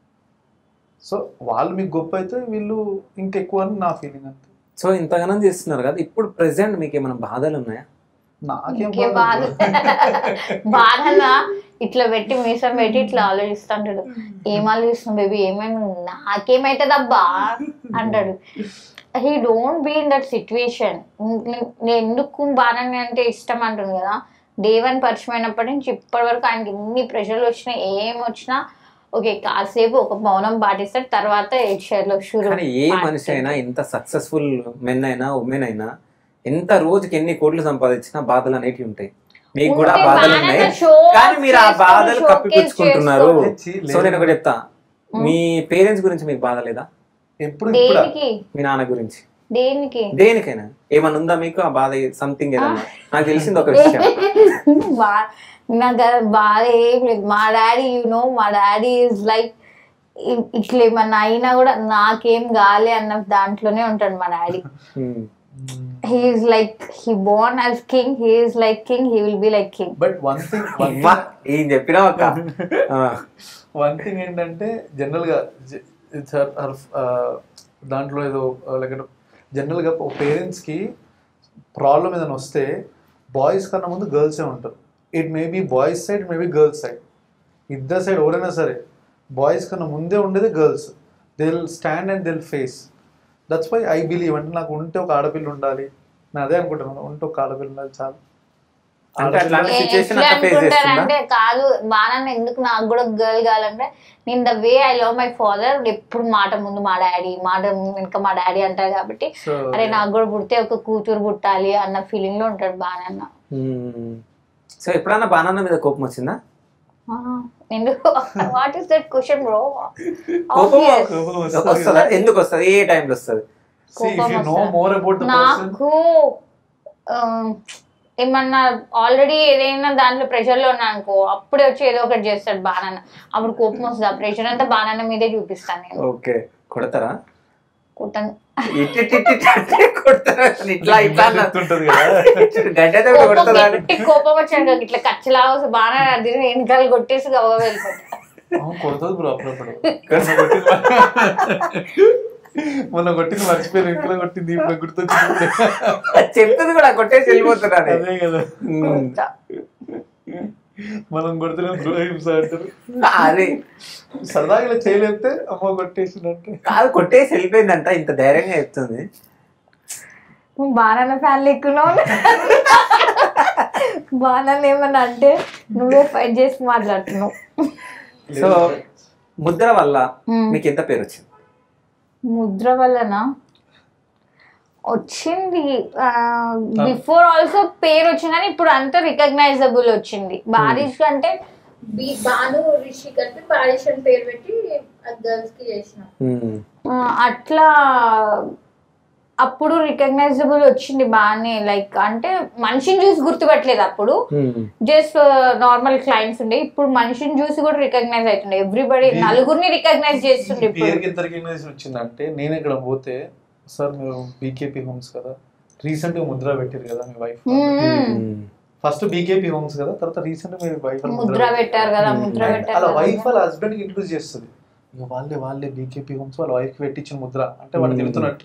సో వాళ్ళు మీకు గొప్ప అయితే వీళ్ళు ఇంకెక్కువ అని నా ఫీలింగ్ అంతే సో ఇంతగానం చేస్తున్నారు కదా ఇప్పుడు ప్రెసెంట్ మీకు ఏమైనా బాధలు ఉన్నాయా నాకేం ఇంకే బాధ బాధ బాధన ఇట్లా పెట్టి మీసం పెట్టి ఇట్లా ఆలోచిస్తుంటాడు ఏం ఆలోచిస్తున్నావు బేబీ ఏమైనా నాకేమైతుందబ్బా అంటాడు he don't be in that situation నేను ఎందుకు బాణాన్ని అంటే ఇష్టం అంటుంది కదా డే వన్ పరిచయం అయినప్పటి నుంచి ఇప్పటి వరకు ఆయనకి ఎన్ని ప్రెషర్లు వచ్చినా ఏం వచ్చినా ఓకే కాసేపు ఒక మౌనం పాటిస్తాడు తర్వాత ఎయిట్ షేర్ లో షురు కానీ ఏ మనిషి అయినా ఎంత సక్సెస్ఫుల్ మెన్ అయినా ఉమెన్ అయినా ఎంత రోజుకి ఎన్ని కోట్లు సంపాదించినా బాధలు అనేటివి ఉంటాయి మీకు కూడా ఉంటే బాధలు బాగానే ఉన్నాయి show కానీ మీరు ఆ చేసుకో, బాధలు showcase కప్పిపుచ్చుకుంటున్నారు చేసుకో. సో నేను ఒకటి చెప్తా మీ పేరెంట్స్ గురించి మీకు బాధ లేదా ఎప్పుడు ఇప్పుడు దేనికి మీ నాన్న గురించి దేనికి దేనికైనా ఏమన్నా ఉందా మీకు ఆ బాధ సంథింగ్ ఏదన్నా నాకు తెలిసింది ఒక విషయం బా- నాకు అది బాధ ఏం లేదు మా డాడీ యు నో మా డాడీ ఇస్ లైక్ ఇట్లా ఏమన్నా అయినా కూడా నాకేం కాలే అన్న దాంట్లోనే ఉంటాడు మా daddy um, he is like he born as king he is like king he will be like king but one thing అమ్మా, ఏం చెప్పినా ఒక ఆ, వన్ థింగ్ ఏంటంటే జనరల్గా ఇట్స్ దాంట్లో ఏదో లైక్ జనరల్గా పేరెంట్స్కి ప్రాబ్లం ఏదైనా వస్తే బాయ్స్ కన్నా ముందు గర్ల్సే ఉంటారు it may be boys side may be girls side ఇద్దరు సైడ్ ఎవరైనా సరే బాయ్స్ కన్నా ముందే ఉండేది girls they will stand and they will face that's why I believe అంటే నాకు ఉంటే ఒక ఆడపిల్ల ఉండాలి నేను అదే అనుకుంటున్నాను ఉంటే ఒక ఆడపిల్ల ఉండాలి చాలు అంటే అట్లాంటి ఏ- సిచ్యువేషన్ ఎట్లా అట్లా ఫేస్ చేస్తుందా అనుకుంటారంటే కాదు బాగా ఎందుకు నాకు కూడా గర్ల్ కావాలంటే నేను the way I love my father ఎప్పుడు మాట ముందు మా డాడీ మాట వెనుక మా డాడీ అంటారు కాబట్టి సో అరే నాకు కూడా పుడితే ఒక కూతురు పుట్టాలి అన్న ఫీలింగ్ లో ఉంటాడు బాగా సో ఎప్పుడన్నా బాణాన్న మీద కోపం వచ్చిందా ఎందుకు what is that question bro కోపం వస్తుందా ఎందుకు వస్తుంది ఏ టైంలో వస్తుంది See, if you know కోపం more about the person, నాకు um, ఏమన్నా ఆల్రెడీ ఏదైనా దాంట్లో ప్రెషర్ లో ఉన్నా అనుకో అప్పుడే వచ్చి ఏదో ఒకటి చేస్తాడు బాణాన్న అప్పుడు కోపం వస్తుంది ఆ ప్రెషర్ అంతా బాణాన్న మీదే చూపిస్తాను నేను ఓకే కొడతారా కుట్టను ఇట్టి ఇట్టి ఇట్టి అంటే కొడతారా అసలు ఇట్లా ఇట్లా అన్న గుర్తుంటది కదా గడ్డతో కోపం కొడతారా అని గట్టి కోపం వచ్చాను కదా ఇట్లా కచ్చలాగా వస్తే బాగా తిరిగి వెనకాల కొట్టేసి గవ్వ వెళ్ళిపోతా అవును, కొడుతుంది బ్రో అప్పుడప్పుడు మొన్న కొట్టింది మర్చిపోయాను ఇంట్లో కొట్టింది ఇప్పుడు గుర్తొచ్చింది చెప్తుంది కూడా కొట్టేసి వెళ్ళిపోతున్నాను అదే కదా మనం కొడుతున్నాం గృహహింస అంటారు అది సరదాగా ఇలా చేయలేస్తే అమ్మ కొట్టేసినట్టు కాదు కొట్టేసి వెళ్ళిపోయిందంట ఇంత ధైర్యంగా చెప్తుంది బాణాల ఫ్యాన్ లెక్కున్నావు బాణాలు ఏమన్నా అంటే నువ్వే ఫైట్ చేసి మాట్లాడుతున్నావు సో ముద్ర వల్ల Hmm. మీకు ఎంత పేరు వచ్చింది ముద్ర వలన వచ్చింది బిఫోర్ ఆల్సో పేరు వచ్చింది కానీ ఇప్పుడు అంతా రికగ్నైజబుల్ వచ్చింది బారిష్ అంటే బి బాను రిషి కలిపి పారిష్ అని పేరు పెట్టి గర్ల్స్ కి చేసిన ఆ, అట్లా అప్పుడు రికగ్నైజబుల్ వచ్చింది బాగానే లైక్ అంటే మనిషిని చూసి గుర్తుపట్టలేదు అప్పుడు జస్ట్ నార్మల్ క్లయింట్స్ ఉండే ఇప్పుడు మనిషిని చూసి కూడా రికగ్నైజ్ అవుతుండే ఎవ్రీబడి నలుగురిని రికగ్నైజ్ చేస్తుండే ఇప్పుడు పేరుకి ఎంత రికగ్నైజేషన్ వచ్చిందంటే నేను ఇక్కడ పోతే సార్ మీరు బీకేపీ హోమ్స్ కదా రీసెంట్ గా ముద్ర పెట్టారు కదా మీ wife hmm. First BKP homes కదా తర్వాత రీసెంట్ మీ వైఫ్ ముద్ర పెట్టారు కదా ముద్ర పెట్టారు అలా కదా. వైఫ్ వాళ్ళ హస్బెండ్ కి ఇంట్రూస్ చేస్తుంది ఇక వాళ్ళే వాళ్ళే బీకేపీ హోమ్స్ వాళ్ళ వైఫ్ పెట్టించిన ముద్ర అంటే వాడు Hmm. తిడుతున్నట్టు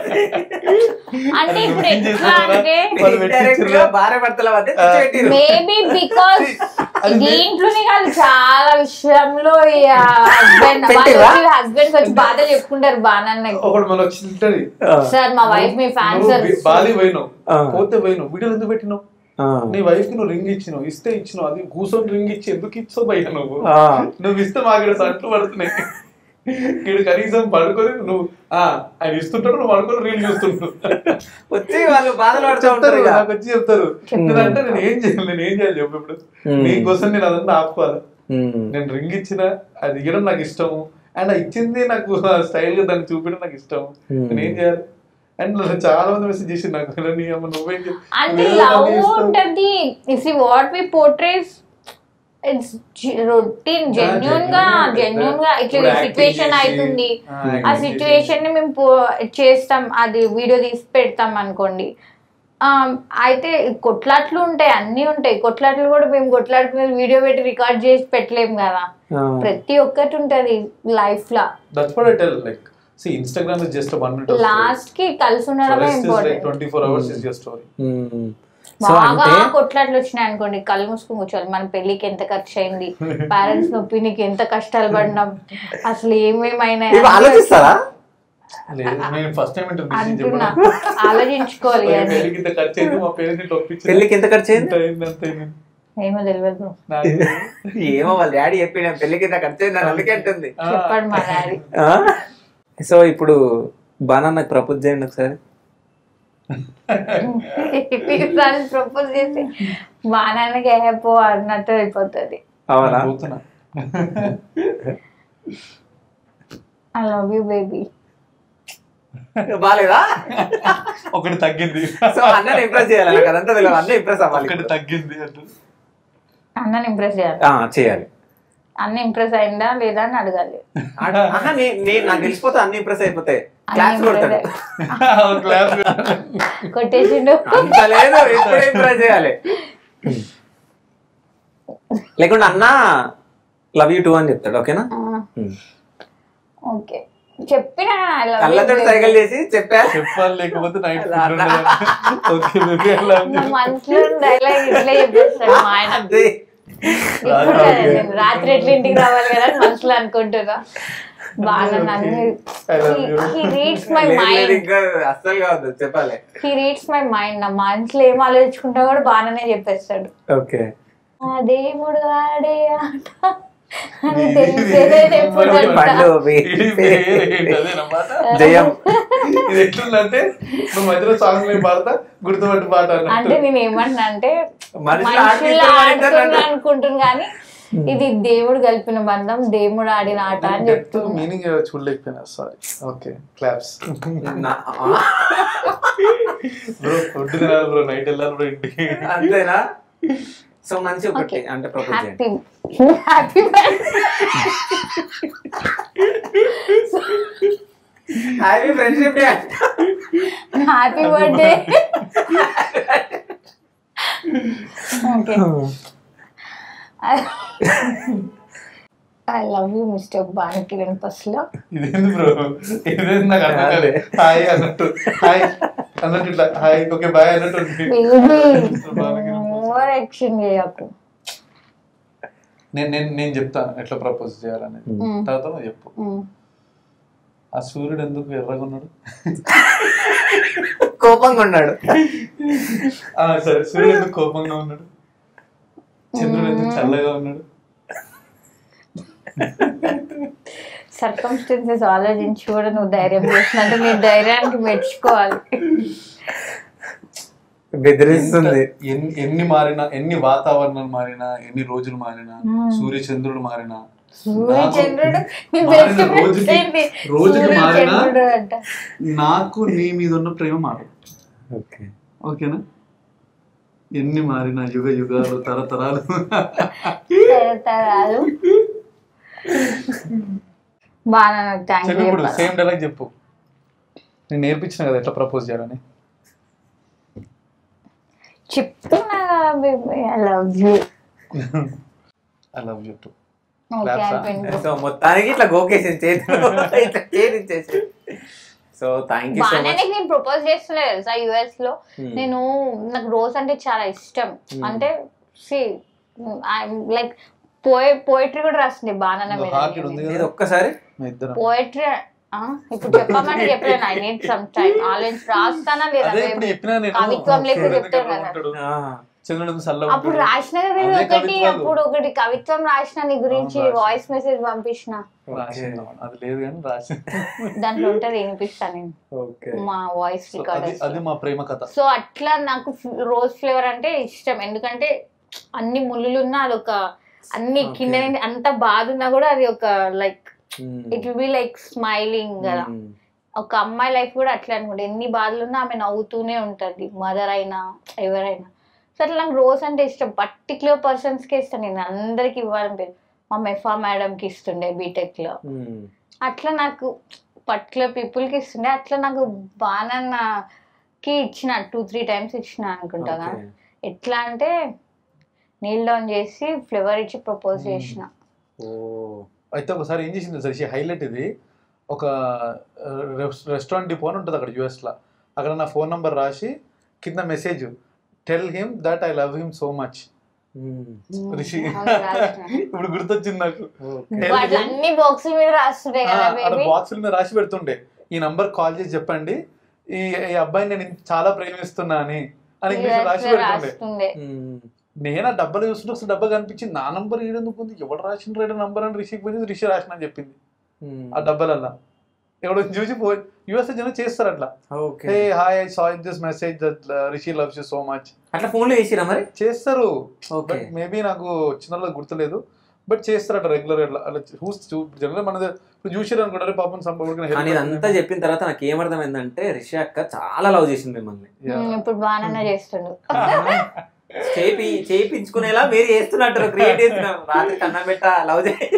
అంటే ఇప్పుడు ఏం ఎట్లా చేస్తున్నారా? అంటే వాళ్ళు పెట్టించిర్రా? భార్య భర్తల మధ్య ఆ. తెచ్చి పెట్టిర్రు. మేబీ బికాస్ అది మే- దీంట్లోనే కాదు చాలా విషయంలో హస్బెండ్ పెట్టిర్రా? హస్బెండ్స్ వచ్చి బాధలు చెప్పుకుంటారు బాగా ఒకడు మన వచ్చి తింటది ఆ. సార్ మా వైఫ్ మీ ఫ్యాన్ నువ్వు సార్ బి- బాలి పోయినావు ఆ. పోతే పోయినావు వీడియోలు ఎందుకు పెట్టినావు ఆ. నీ వైఫ్ కి నువ్వు రింగ్ ఇచ్చినావు ఇస్తే ఇచ్చినావు అది కూర్చొని రింగ్ ఇచ్చి ఎందుకు ఇచ్చావు బయట నువ్వు ఆ. నువ్వు ఇస్తే మాకు ఇక్కడ సంట్లు పడుతున్నాయి ఇక్కడ కనీసం పడుకొని నువ్వు ఆ ఆయన ఇస్తుంటాడు నువ్వు పడుకొని రీల్ చూస్తుంటావు వచ్చి వాళ్ళు బాధలు పడుతూ చెప్తారు ఉంటారు ఇక. నాకు వచ్చి చెప్తారు నేనంటే నేను ఏం చేయాలి నేను ఏం చేయాలి చెప్పు ఇప్పుడు Hmm. నీకోసం నేను అదంతా ఆపుకోవాలి ఉమ్. నేను రింగ్ ఇచ్చిన అది ఇవ్వడం నాకు ఇష్టము అండ్ ఆ ఇచ్చింది నాకు స్టైల్ గా దాన్ని చూపించడం నాకు ఇష్టం Hmm. నేను ఏం చేయాలి అండ్ చాలా మంది మెసేజ్ చేసి నాకు నీ అమ్మ నువ్వేం చే- అంటే నువ్వేదో లవ్ దాన్ని ఇస్తావు. ఉంటది if what we portrays it's routine genuine గా genuine. జెన్యున్ గా ఇట్లా ఇప్పుడు acting సిచ్యువేషన్ చేసి, అవుతుంది ఆ, ఆ acting సిచ్యువేషన్ ని మేము పో- చేస్తాం అది వీడియో తీసి పెడతాం అనుకోండి ఆ, అయితే కొట్లాట్లు ఉంటాయి అన్ని ఉంటాయి కొట్లాట్లు కూడా మేము కొట్లాడుకునేది వీడియో పెట్టి రికార్డ్ చేసి పెట్టలేము కదా ఆ. ప్రతి ఒక్కటి ఉంటది లైఫ్ లా That's what I tell. Like, see, Instagram is just a one minute of last కి కలిసి story. ఉండడమే So rest is like important 24 hours is your story. Um. So బాగా అంటే కొట్లాట్లు వచ్చినాయి అనుకోండి కళ్ళు మూసుకుని కూర్చోవాలి మన పెళ్లికి ఎంత ఖర్చు అయింది పేరెంట్స్ నొప్పినికి ఎంత కష్టాలు పడినాం అసలు ఏమేమైనా ఇవి ఆలోచిస్తారా లేదు, నేను ఫస్ట్ టైం ఇంటర్ అంటున్నా ఆలోచించుకోవాలి అది పెళ్ళికి ఇంత ఖర్చు అయింది మా పేరెంట్స్ ఇంత ఒప్పించింది పెళ్ళికి ఎంత ఖర్చు ఇంత అయింది అయింది అంత అయింది ఏమో తెలియదు నాకు ఏమో వాళ్ళ డాడీ చెప్పిన పెళ్ళికి ఇంత ఖర్చు అయింది అని అందుకే అంటుంది ఆ, చెప్పాడు మా డాడీ ఆ? సో ఇప్పుడు బాగా నాకు ప్రపోజ్ చేయండి ఒకసారి ప్రపోజ్ చేసి మా నాన్నకి ఏపో అన్నట్టు అయిపోతుంది అవునా పోతున్నా ఐ లవ్ యూ బేబీ బాలేదా ఒకటి తగ్గింది సో అన్నని ఇంప్రెస్ చేయాలి నాకు అదంతా తెలియదు అన్న ఇంప్రెస్ అవ్వాలి ఒకటి తగ్గింది అంటూ అన్నని ఇంప్రెస్ చేయాలి ఆ, చేయాలి అన్న ఇంప్రెస్ అయిందా లేదా అని అడగాలి ఆహా, నే- నేను నాకు తెలిసిపోతే అన్ని ఇంప్రెస్ అయిపోతాయి అన్న క్లాస్ కొడతాడు impress క్లాస్ కొట్టేసిండు అంత లేదు ఇప్పుడు ఇంప్రెస్ చేయాలి లేకుంటే అన్న లవ్ యూ టూ అని చెప్తాడు ఓకేనా ఉమ్. ఓకే చెప్పిన I love you, కళ్ళతో baby. సైకిల్ చేసి చెప్పా చెప్పాలి లేకపోతే నైట్ అలా అలా. ఓకే బేబీ అలా నా మనసులో డైలాగ్ ఇట్లే చెప్పేస్తాడు మా ఆయన అంతే ఇప్పుడు కదా నేను రాత్రి ఎట్లా ఇంటికి రావాలి కదా అని మనసులో అనుకుంటున్నా బాగా నన్ను I love you. He reads my లేదు, లేదు, మైండ్ ఇంకా అస్సలు కావద్దు చెప్పాలి హీ రీడ్స్ మై మైండ్ నా మనసులో ఏం ఆలోచించుకుంటా కూడా బాగానే చెప్పేస్తాడు ఓకే ఆ దేవుడు ఆడే ఆట అని తెలిసేదే ఎప్పుడు పండు అంట. ఇది పేరు ఏంటి అదేనమాట జయం ఇది ఎట్లుందంటే నువ్వు మధ్యలో సాంగ్ ఏం పాడతా గుర్తుపట్టి పాట అంటే అన్నట్టు నేను ఏమంటున్నా అంటే మనుషులు మనుషులు ఆడిపిస్తారు, ఆడుతున్నా ఆడిపిస్తారు. అనుకుంటున్నా కానీ ఇది దేవుడు కలిపిన బంధం దేవుడు ఆడిన ఆట అని చెప్తున్నా మీనింగ్ చూడలేకపోయినా సారీ ఓకే క్లాప్స్ నా- బ్రో ఫుడ్ తినాలి బ్రో నైట్ వెళ్ళాలి బ్రో ఇంటికి అంతేనా సో మంచి ఒకటి Okay. అంటే ప్రపోజ్ చేయండి happy happy happy friendship day happy birthday okay I love you mister Balakiran పస్లో ఇదేంది బ్రో ఇదేంది నాకు అర్థం కాలేదు హాయ్ అన్నట్టు హాయ్ అన్నట్టు ఇట్లా హాయ్ ఓకే బాయ్ అన్నట్టు ఉంది. ఓవర్ యాక్షన్ చేయకు నేను నేను నేను చెప్తాను ఎట్లా ప్రపోజ్ చేయాలనేది మ్మ్. తర్వాత నువ్వు చెప్పు మ్మ్. ఆ సూర్యుడు ఎందుకు ఎర్రగా ఉన్నాడు కోపంగా ఉన్నాడు ఆ, సరే సూర్యుడు ఎందుకు కోపంగా ఉన్నాడు చంద్రుడు ఎందుకు చల్లగా ఉన్నాడు సర్కమ్స్టెన్సెస్ ఆలోచించి కూడా నువ్వు ధైర్యం చేసినట్టు నీ ధైర్యానికి మెచ్చుకోవాలి బెదిరిస్తుంది ఎన్ని ఎన్ని మారినా ఎన్ని వాతావరణాలు మారినా ఎన్ని రోజులు మారినా మ్మ్. సూర్య చంద్రుడు మారినా సూర్య నాకు చంద్రుడు నీ మారిన best friends రోజుకి- ఏంటి? రోజుకి సూర్య మారినా చంద్రుడు అంట నాకు నీ మీద ఉన్న ప్రేమ మారదు ఓకే ఓకేనా ఎన్ని మారినా యుగ యుగాలు తరతరాలు తరతరాలు బాగా థ్యాంక్ చెప్పు యూ ఇప్పుడు సేమ్ డైలాగ్ చెప్పు నేను నేర్పించిన కదా ఎట్లా ప్రపోజ్ చేయాలని చెప్తున్నా I love you I love you too okay Claps ఆ? అయిపోయింది సో మొత్తానికి ఇట్లా గోకేసింది చేతులు ఇట్లా చేతిచ్చేసి సో థ్యాంక్ యూ సో బాగానే మచ్ నేను ప్రపోజ్ చేస్తున్నా తెలుసా యుఎస్ లో Hmm. నేను నాకు రోజ్ అంటే చాలా ఇష్టం Hmm. అంటే సి లైక్ పోయి పోయిటరీ కూడా రాస్తుంది బాగా హార్ట్ ఉంది ఇది కదా ఒక్కసారి మీ ఇద్దరం పోయిటరీ ఇప్పుడు చెప్పమంటే చెప్పలేను ఐ నీడ్ సమ్ టైం ఆలోచించి రాస్తానా లేదా అదే ఇప్పుడు చెప్పినా నేను కవిత్వం లేక చంద్రుడు చెప్తాను ఎందుకు కదా. ఉంటాడు? ఆ, చంద్రుడు ఎందుకు చల్లగా అప్పుడు ఉంటాడు? రాసిన కదా అదే ఒకటి కవిత్వాలు. అప్పుడు ఒకటి కవిత్వం రాసిన నీ గురించి అవును, రాసిన. వాయిస్ మెసేజ్ పంపించిన రాసింది అది లేదు కానీ రాసింది దాంట్లో ఉంటది వినిపిస్తాను నేను ఓకే మా వాయిస్ So, అది అది రికార్డర్స్ మా ప్రేమ కథ సో అట్లా నాకు రోజ్ ఫ్లేవర్ అంటే ఇష్టం ఎందుకంటే అన్ని ముళ్ళులు ఉన్నా అది ఒక అన్ని Okay. కింద నుండి అంత బాధ ఉన్నా కూడా అది ఒక like Hmm. It will be like smiling కదా Hmm. ఒక అమ్మాయి లైఫ్ కూడా అట్లా అనుకుంటే ఎన్ని బాధలు ఉన్నా ఆమె నవ్వుతూనే ఉంటుంది మదర్ అయినా ఎవరైనా సో అట్లా నాకు రోజ్ అంటే ఇష్టం పర్టికులర్ పర్సన్స్కి ఇస్తాను నేను అందరికి ఇవ్వాలని పేరు మా మెఫా మేడంకి ఇస్తుండే బీటెక్లో Hmm. అట్లా నాకు పర్టికులర్ పీపుల్కి ఇస్తుండే అట్లా నాకు బాణన్నకి ఇచ్చిన టూ త్రీ టైమ్స్ ఇచ్చిన అనుకుంటా Okay. కానీ ఎట్లా అంటే నీల్ డౌన్ చేసి ఫ్లేవర్ ఇచ్చి ప్రపోజ్ Hmm. చేసిన ఓ అయితే ఒకసారి ఏం చేసింది సార్ హైలైట్ ఇది ఒక రెస్టారెంట్ డిపో అని ఉంటుంది అక్కడ యుఎస్ లో అక్కడ నా ఫోన్ నంబర్ రాసి కింద message tell him that I love him so much Hmm. Rishi అవును, రాసిన. ఇప్పుడు గుర్తొచ్చింది నాకు Okay. Tell వాళ్ళు him- అన్ని బాక్సుల మీద రాస్తుండే ఆ, కదా అక్కడ బేబీ బాక్సుల మీద రాసి పెడుతుండే ఈ నంబర్ కాల్ చేసి చెప్పండి ఈ ఈ అబ్బాయిని నేను చాలా ప్రేమిస్తున్నా అని అని ఇంగ్లీష్ రాసి పెడుతుండే రాస్తుండే Hmm. నేను ఆ డబ్బాలు చూస్తుంటే ఒకసారి డబ్బా కనిపించింది నా నంబర్ ఏడెందుకు ఉంది ఎవడు రాసిన రేడు నంబర్ అని రిషికి పోయింది రిషి రాసిన అని చెప్పింది Hmm. ఆ డబ్బాలల్లా ఎవడో చూసి పోయి యూఎస్ జనం చేస్తారు అట్లా Okay. Hey hi I saw this message that Rishi loves you so much అట్లా ఫోన్లో వేసిరా మరి చేస్తారు ఓకే బట్ మేబీ నాకు చిన్న గుర్తులేదు బట్ చేస్తారు అట్లా రెగ్యులర్ అట్లా అలా చూసి జనరల్ మన ఇప్పుడు చూసారు అనుకుంటారు పాపం సంభవం కానీ ఇదంతా చెప్పిన తర్వాత నాకు ఏమర్థమైందంటే రిషి అక్క చాలా లవ్ చేసింది మిమ్మల్ని ఉమ్, ఇప్పుడు బాగానే చేస్తుండు చేపి చేయించుకునేలా మీరు చేస్తున్నట్టు క్రియేట్ చేస్తున్నారు రాత్రి కన్నం పెట్ట లవ్ చేయి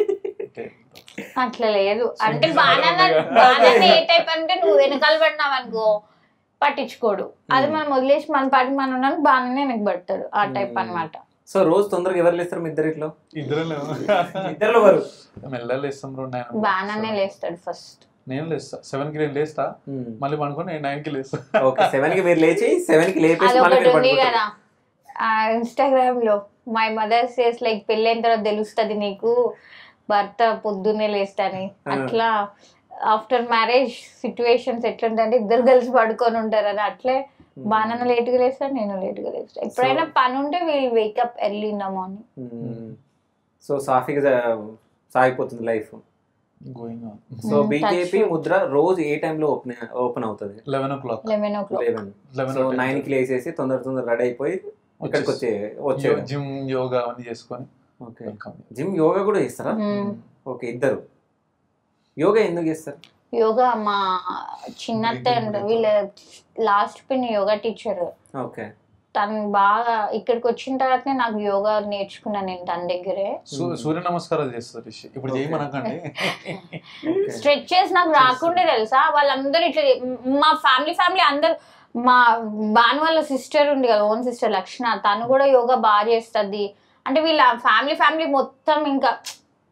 అట్లా లేదు అంటే Sweeties బాగా are okay. బాగా ఏ టైప్ అంటే నువ్వు వెనకాల పడినావు అనుకో పట్టించుకోడు అది మనం వదిలేసి మన పాటికి మనం ఉన్నాను బాగానే వెనక పడతాడు ఆ టైప్ Hmm. అన్నమాట సో రోజు తొందరగా ఎవరు లేస్తారు మీ ఇద్దరిట్లో ఇద్దరు ఇద్దరు వారు మెల్లగా లేస్తాం రెండు nine బాగానే లేస్తాడు ఫస్ట్ నేను లేస్తా సెవెన్ కి నేను లేస్తా మళ్ళీ పనుకొని నేను నైన్ కి లేస్తా ఓకే సెవెన్ కి మీరు లేచి సెవెన్ కి లేపేసి మళ్ళీ అదొకటి మీరు ఉంది పడుకుంటారు. కదా ఇన్స్టాగ్రామ్ లో మై మదర్ సేస్ లైక్ పెళ్ళైన తర్వాత తెలుస్తుంది నీకు భర్త పొద్దున్నే లేస్తాని ఆ. అట్లా ఆఫ్టర్ మ్యారేజ్ సిచ్యువేషన్స్ ఎట్లుంటాయంటే ఇద్దరు కలిసి పడుకొని ఉంటారు అని అట్లే బాగా లేట్గా లేస్తాను నేను లేట్గా లేస్తాను ఎప్పుడైనా పని ఉంటే we'll wake up early in the morning hmm. So సాఫీగా జా- సాగిపోతుంది life going on so hmm, BKP touch wood. Mudra రోజు ఏ టైంలో ఓపెన్ ఓపెన్ అవుతుంది eleven o'clock eleven o'clock eleven eleven so nine కి లేసేసి తొందర తొందర రెడీ అయిపోయి ఇక్కడికి వచ్చే వచ్చే జిమ్ యోగా అవన్నీ చేసుకొని ఓకే వెల్కమ్ జిమ్ యోగా కూడా చేస్తారా ఓకే ఇద్దరు యోగా ఎందుకు చేస్తారు యోగా మా చిన్నత్త ఉండే- వీళ్ళ లాస్ట్ పిన్ యోగా టీచర్ ఓకే తను బాగా ఇక్కడికి వచ్చిన తర్వాతనే నాకు యోగా నేర్చుకున్నాను నేను తన దగ్గరే సూ- సూర్య నమస్కారాలు చేస్తారు రిషి ఇప్పుడు Okay. చేయమనకండి ఓకే స్ట్రెచెస్ నాకు రాకుండే తెలుసా వాళ్ళందరూ ఇట్లా చే- మా ఫ్యామిలీ ఫ్యామిలీ అందరు మా బాను వాళ్ళ సిస్టర్ ఉంది కదా ఓన్ సిస్టర్ లక్షణ తను కూడా యోగా బాగా చేస్తుంది అంటే వీళ్ళ ఫ్యామిలీ ఫ్యామిలీ మొత్తం ఇంకా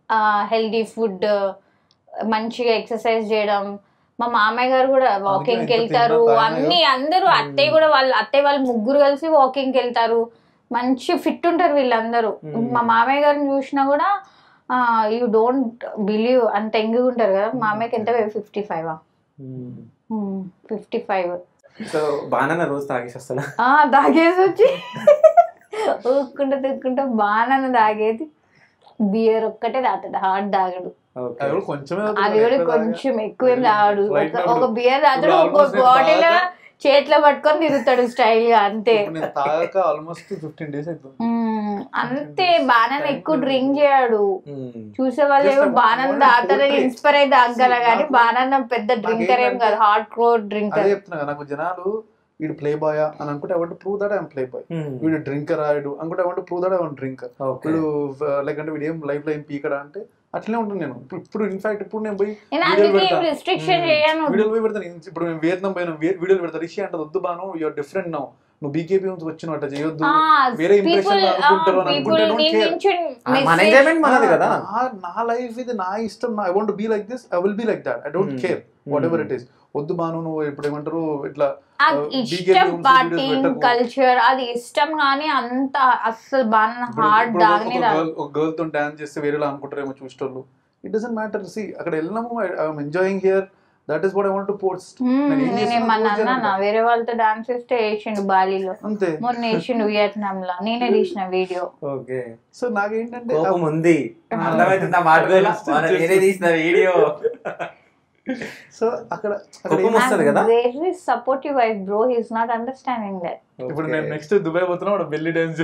హెల్దీ ఫుడ్ మంచిగా ఎక్సర్సైజ్ చేయడం మా మామయ్య గారు కూడా వాకింగ్ కి ఇంత వెళ్తారు తిన్నా తాగినా అన్ని అందరూ అత్తయ్య కూడా వాళ్ళు అత్తయ్య వాళ్ళు ముగ్గురు కలిసి వాకింగ్ కి వెళ్తారు మంచి ఫిట్ ఉంటారు వీళ్ళందరూ Hmm. మా మామయ్య గారిని చూసినా కూడా యూ డోంట్ బిలీవ్ అంత ఎంగిగా ఉంటారు కదా మామయ్యకి ఎంత fifty five fifty five so బాగా రోజు తాగేసి వస్తా ఆ తాగేసి వచ్చి ఊక్కుంటా తిక్కుంటా బాగా తాగేది బియర్ ఒక్కటే తాగుతాడు హార్డ్ తాగడు ఓకే అది కూడా కొంచెమే అవుతుంది, అది కూడా ఎక్కువ కొంచెం ఎక్కువ ఏం తాగడు Right ఒక- now ఒక బియర్ తాగుతాడు ఇప్పుడు ఒక almost నేను బాటిల్ తాగాక- చేతిలో పట్టుకొని తిరుగుతాడు స్టైల్ గా అంతే ఇప్పుడు నేను తాగాక ఆల్మోస్ట్ ఫిఫ్టీన్ డేస్ అవుతుంది మ్మ్. అంతే బాగా ఎక్కువ డ్రింక్ చేయడు చూసే వాళ్ళు Just ఏమో a బాగా one తాగుతారని two, three. ఇన్స్పైర్ అయితే తాగల See, కానీ నాకు- బాగా పెద్ద డ్రింకర్ ఏం నాకేంటంటే- కాదు హార్డ్ కోర్ అదే డ్రింకర్ చెప్తున్నా కదా, నాకు జనాలు వీడు ప్లే బాయ్ అని అనుకుంటే I want prove that I'm playboy వీడు డ్రింకర్ వీడు అనుకుంటే I want prove that I want drinker okay వీడు లైక్ అంటే వీడు ఏం లైఫ్ లో ఏం పీకడా అంటే అట్లనే ఉంటుంది నేను ఇప్పుడు- ఇప్పుడు ఇన్ఫాక్ట్ ఇప్పుడు నేను పోయి నేను వీడియోలు అందుకే పెడతా. రిస్ట్రిక్షన్ చేయను వీడియోలు పోయి పెడతాను ఇన్- ఇప్పుడు నేను వియత్నాం పోయిన వీడియోలు పెడతా రిషి అంటే వద్దు బాను యూఆర్ డిఫరెంట్ నౌ నువ్వు బీకేపీ నుంచి వచ్చిన అట్లా చేయొద్దు వేరే ఇంప్రెషన్ అనుకుంటారు అని అనుకుంటే I don't care. మన ఎంజాయ్మెంట్ మనది కదా నా- నా లైఫ్ ఇది నా ఇష్టం I want be like this I will be like that I don't Hmm. Care whatever it is వద్దు బాను నువ్వు ఇప్పుడు ఏమంటారు ఇట్లా ఆ uh, ఇష్టం BKB videos పార్టింగ్ పెట్టకు. కల్చర్ అది ఇష్టం కానీ అంత అస్సలు బాగా ఇప్పుడు- హార్డ్ ఇప్పుడు దాగనే ఒక రాదు girl- ఒక గర్ల్ తో డాన్స్ చేస్తే వేరేలా అనుకుంటారేమో చూసేటోళ్ళు ఇట్ డజంట్ మ్యాటర్ సి అక్కడ వెళ్ళినాము I'm enjoying here that is what I want to post hmm. నేను ఏం నేను చేస్తున్నా ఏమన్నా పోస్ట్ అన్నానా చేయను. వేరే వాళ్ళతో డాన్స్ చేస్తే వేసిండు బాలీలో అంతే మొన్న వేసిండు వియత్నాం లో నేనే తీసిన వీడియో ఓకే సో నాకేంటంటే కోపం ఉంది అర్థమవుతుంది ఆ మాట వల్ల. మన నేనే తీసిన వీడియో సో అక్కడ అక్కడ కోపం వస్తది కదా? Very supportive wife bro he's not understanding that ఇప్పుడు నేను నెక్స్ట్ దుబాయ్ పోతున్నా వాడు బెల్లి డాన్స్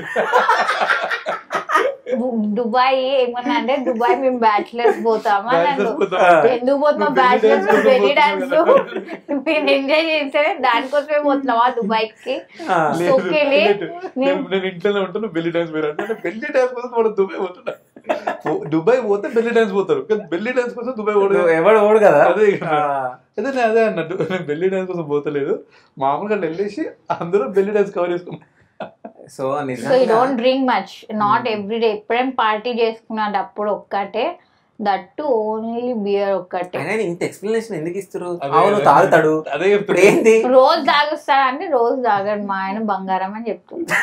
దుబాయ్ ఏమన్నా అంటే దుబాయ్ మేము బ్యాచిలర్స్ పోతామా నన్ను ఎందుకు పోతున్నాం నువ్వు belly బ్యాచిలర్స్ dance కోసం బెల్లీ పోతున్నావు డాన్స్ మేము ఎంజాయ్ చేస్తే దానికోసమే పోతున్నావా దుబాయ్ కి ఓకే లే నేను నేను ఇంట్లోనే ఉంటాను బెల్లి డాన్స్ వేరే అంటే బెల్లి డాన్స్ కోసం వాడు దుబాయ్ పోతున్నా పో- దుబాయ్ పోతే బెల్లి డాన్స్ పోతారు కానీ బెల్లి డాన్స్ కోసం దుబాయ్ పోడు ఎవడు ఓడు కదా అదే ఆ. అదే నేను అదే అన్నట్టు నేను బెల్లి డాన్స్ కోసం పోతలేదు మామూలుగా వెళ్ళేసి అందరూ బెల్లి డాన్స్ కవర్ చేసుకున్నాం సో సో యూ నిజంగా don't drink much not every day ఎప్పుడేం పార్టీ చేసుకున్నప్పుడు ఒక్కటే దట్టు ఓన్లీ బియర్ ఒక్కటే ఆయన ఇంత ఎక్స్ప్లెనేషన్ ఎందుకు ఇస్తారు అదే- అవును తాగుతాడు అదే ఇప్పుడు చెప్తున్నా. ఏంది రోజు తాగుస్తాడు అంటే రోజు తాగాడు మా ఆయన బంగారం అని చెప్తుంది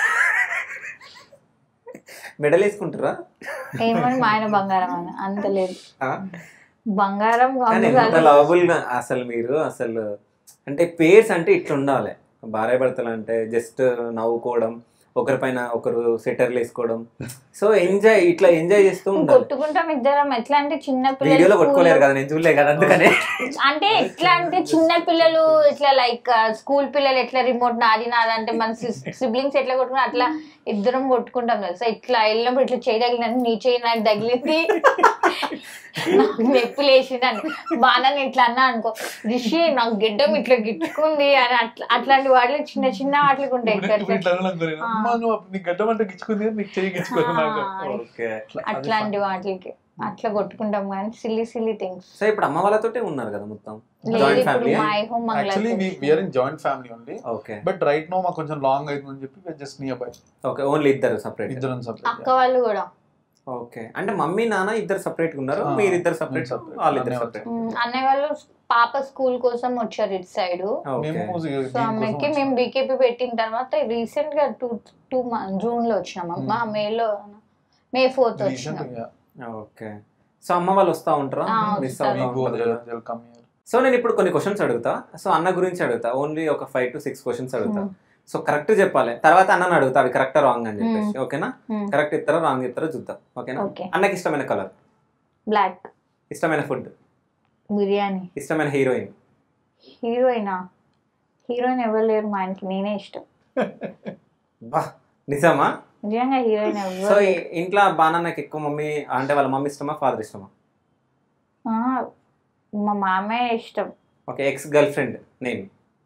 మెడల్ వేసుకుంటారా ఏమని మా ఆయన బంగారం అని అంత లేదు ఆ? బంగారం కానీ ఎంత లవబుల్ గా అసలు మీరు అసలు అంటే పేర్స్ అంటే ఇట్లా ఉండాలి భార్య భర్తలు అంటే జస్ట్ నవ్వుకోవడం ఒకరిపైన ఒకరు సెటర్లు వేసుకోవడం సో ఎంజాయ్ ఇట్లా ఎంజాయ్ చేస్తూ ఉండాలి కొట్టుకుంటాం ఇద్దరం ఎట్లా అంటే చిన్న వీడియోలో పిల్లలు కొట్టుకోలేరు school కదా నేను చూడలే కదా అందుకనే అంటే ఎట్లా అంటే చిన్న పిల్లలు ఇట్లా లైక్ స్కూల్ పిల్లలు ఎట్లా రిమోట్ నాది నాది అంటే మన సిబ్లింగ్స్ ఎట్లా కొట్టుకున్నా అట్లా ఇద్దరం కొట్టుకుంటాం తెలుసా ఇట్లా వెళ్ళినప్పుడు ఇట్లా చేయి తగిలినట్టు నీ చేయి నాకు తగిలింది నాకు నొప్పి లేచిందని బాగా ఇట్లా అన్నా అనుకో రిషి నాకు గిడ్డం ఇట్లా గిట్టుకుంది అని అట్లా అట్లాంటి వాటిలో చిన్న చిన్న వాటికి ఉంటాయి ఇప్పుడు ఇప్పుడు ఇట్లా ఇట్లా అనుకున్నాను నేను. అమ్మా నువ్వు అప్పుడు నీకు గడ్డం అంటే గిచ్చుకుంది కానీ నీకు చెయ్యి గిచ్చుకోదు నాకు ఆ. ఓకే అట్లా- అది అట్లాంటి వాటికి అట్లా కొట్టుకుంటాం కానీ సిల్లీ సిల్లీ థింగ్స్ సో ఇప్పుడు అమ్మ వాళ్ళతోటే ఉన్నారు కదా మొత్తం లేదు జాయింట్ ఇప్పుడు family my home actually we're in joint family only okay but right no మాకు కొంచెం లాంగ్ అవుతుందని చెప్పి just nearby okay only ఇద్దరు సపరేట్ ఇద్దరం అక్క సపరేట్ వాళ్ళు కూడా ఓకే అంటే మమ్మీ నాన్న ఇద్దరు సపరేట్ ఉన్నారు ఆ, మీరు ఇద్దరు సపరేట్ నేను separate. వాళ్ళిద్దరు అన్నయ్య సపరేట్ మ్మ్. అన్నయ్య వాళ్ళు పాప స్కూల్ కోసం వచ్చారు ఇటు సైడ్ ఓకే మేము సో ఆమెకి మేము బీకేపీ పెట్టిన తర్వాత రీసెంట్ గా టూ టూ జూన్ లో వచ్చినాం అమ్మ మేలో మే ఫోర్త్ వచ్చినాం ఓకే సో అమ్మ వాళ్ళు వస్తా ఉంటారా ఆ, మిస్ వస్తారు. అవుతా ఉంటారు సో నేను ఇప్పుడు కొన్ని క్వశ్చన్స్ అడుగుతా సో అన్న గురించి అడుగుతా ఓన్లీ ఒక ఫైవ్ టు సిక్స్ క్వశ్చన్స్ అడుగుతా మ్మ్. సో కరెక్ట్ చెప్పాలి తర్వాత అన్నని అడుగుతా అవి కరెక్ట్ రాంగ్ అని చెప్పేసి ఓకేనా మ్మ్. కరెక్ట్ ఇస్తారా రాంగ్ ఇస్తారా చూద్దాం ఓకేనా ఓకే అన్నకి ఇష్టమైన కలర్ బ్లాక్ ఇష్టమైన ఫుడ్ బిర్యానీ ఇష్టమైన హీరోయిన్ హీరోయినా హీరోయిన్ ఎవరు లేరు మా ఆయనకి నేనే ఇష్టం బా నిజమా నిజంగా హీరోయిన్ సో ఎవరు ఈ- ఇంట్లో బాణన్నకి ఎక్కువ మమ్మీ అంటే వాళ్ళ మమ్మీ ఇష్టమా ఫాదర్ ఇష్టమా ఆ, మా మామయ్య ఇష్టం okay ex girlfriend name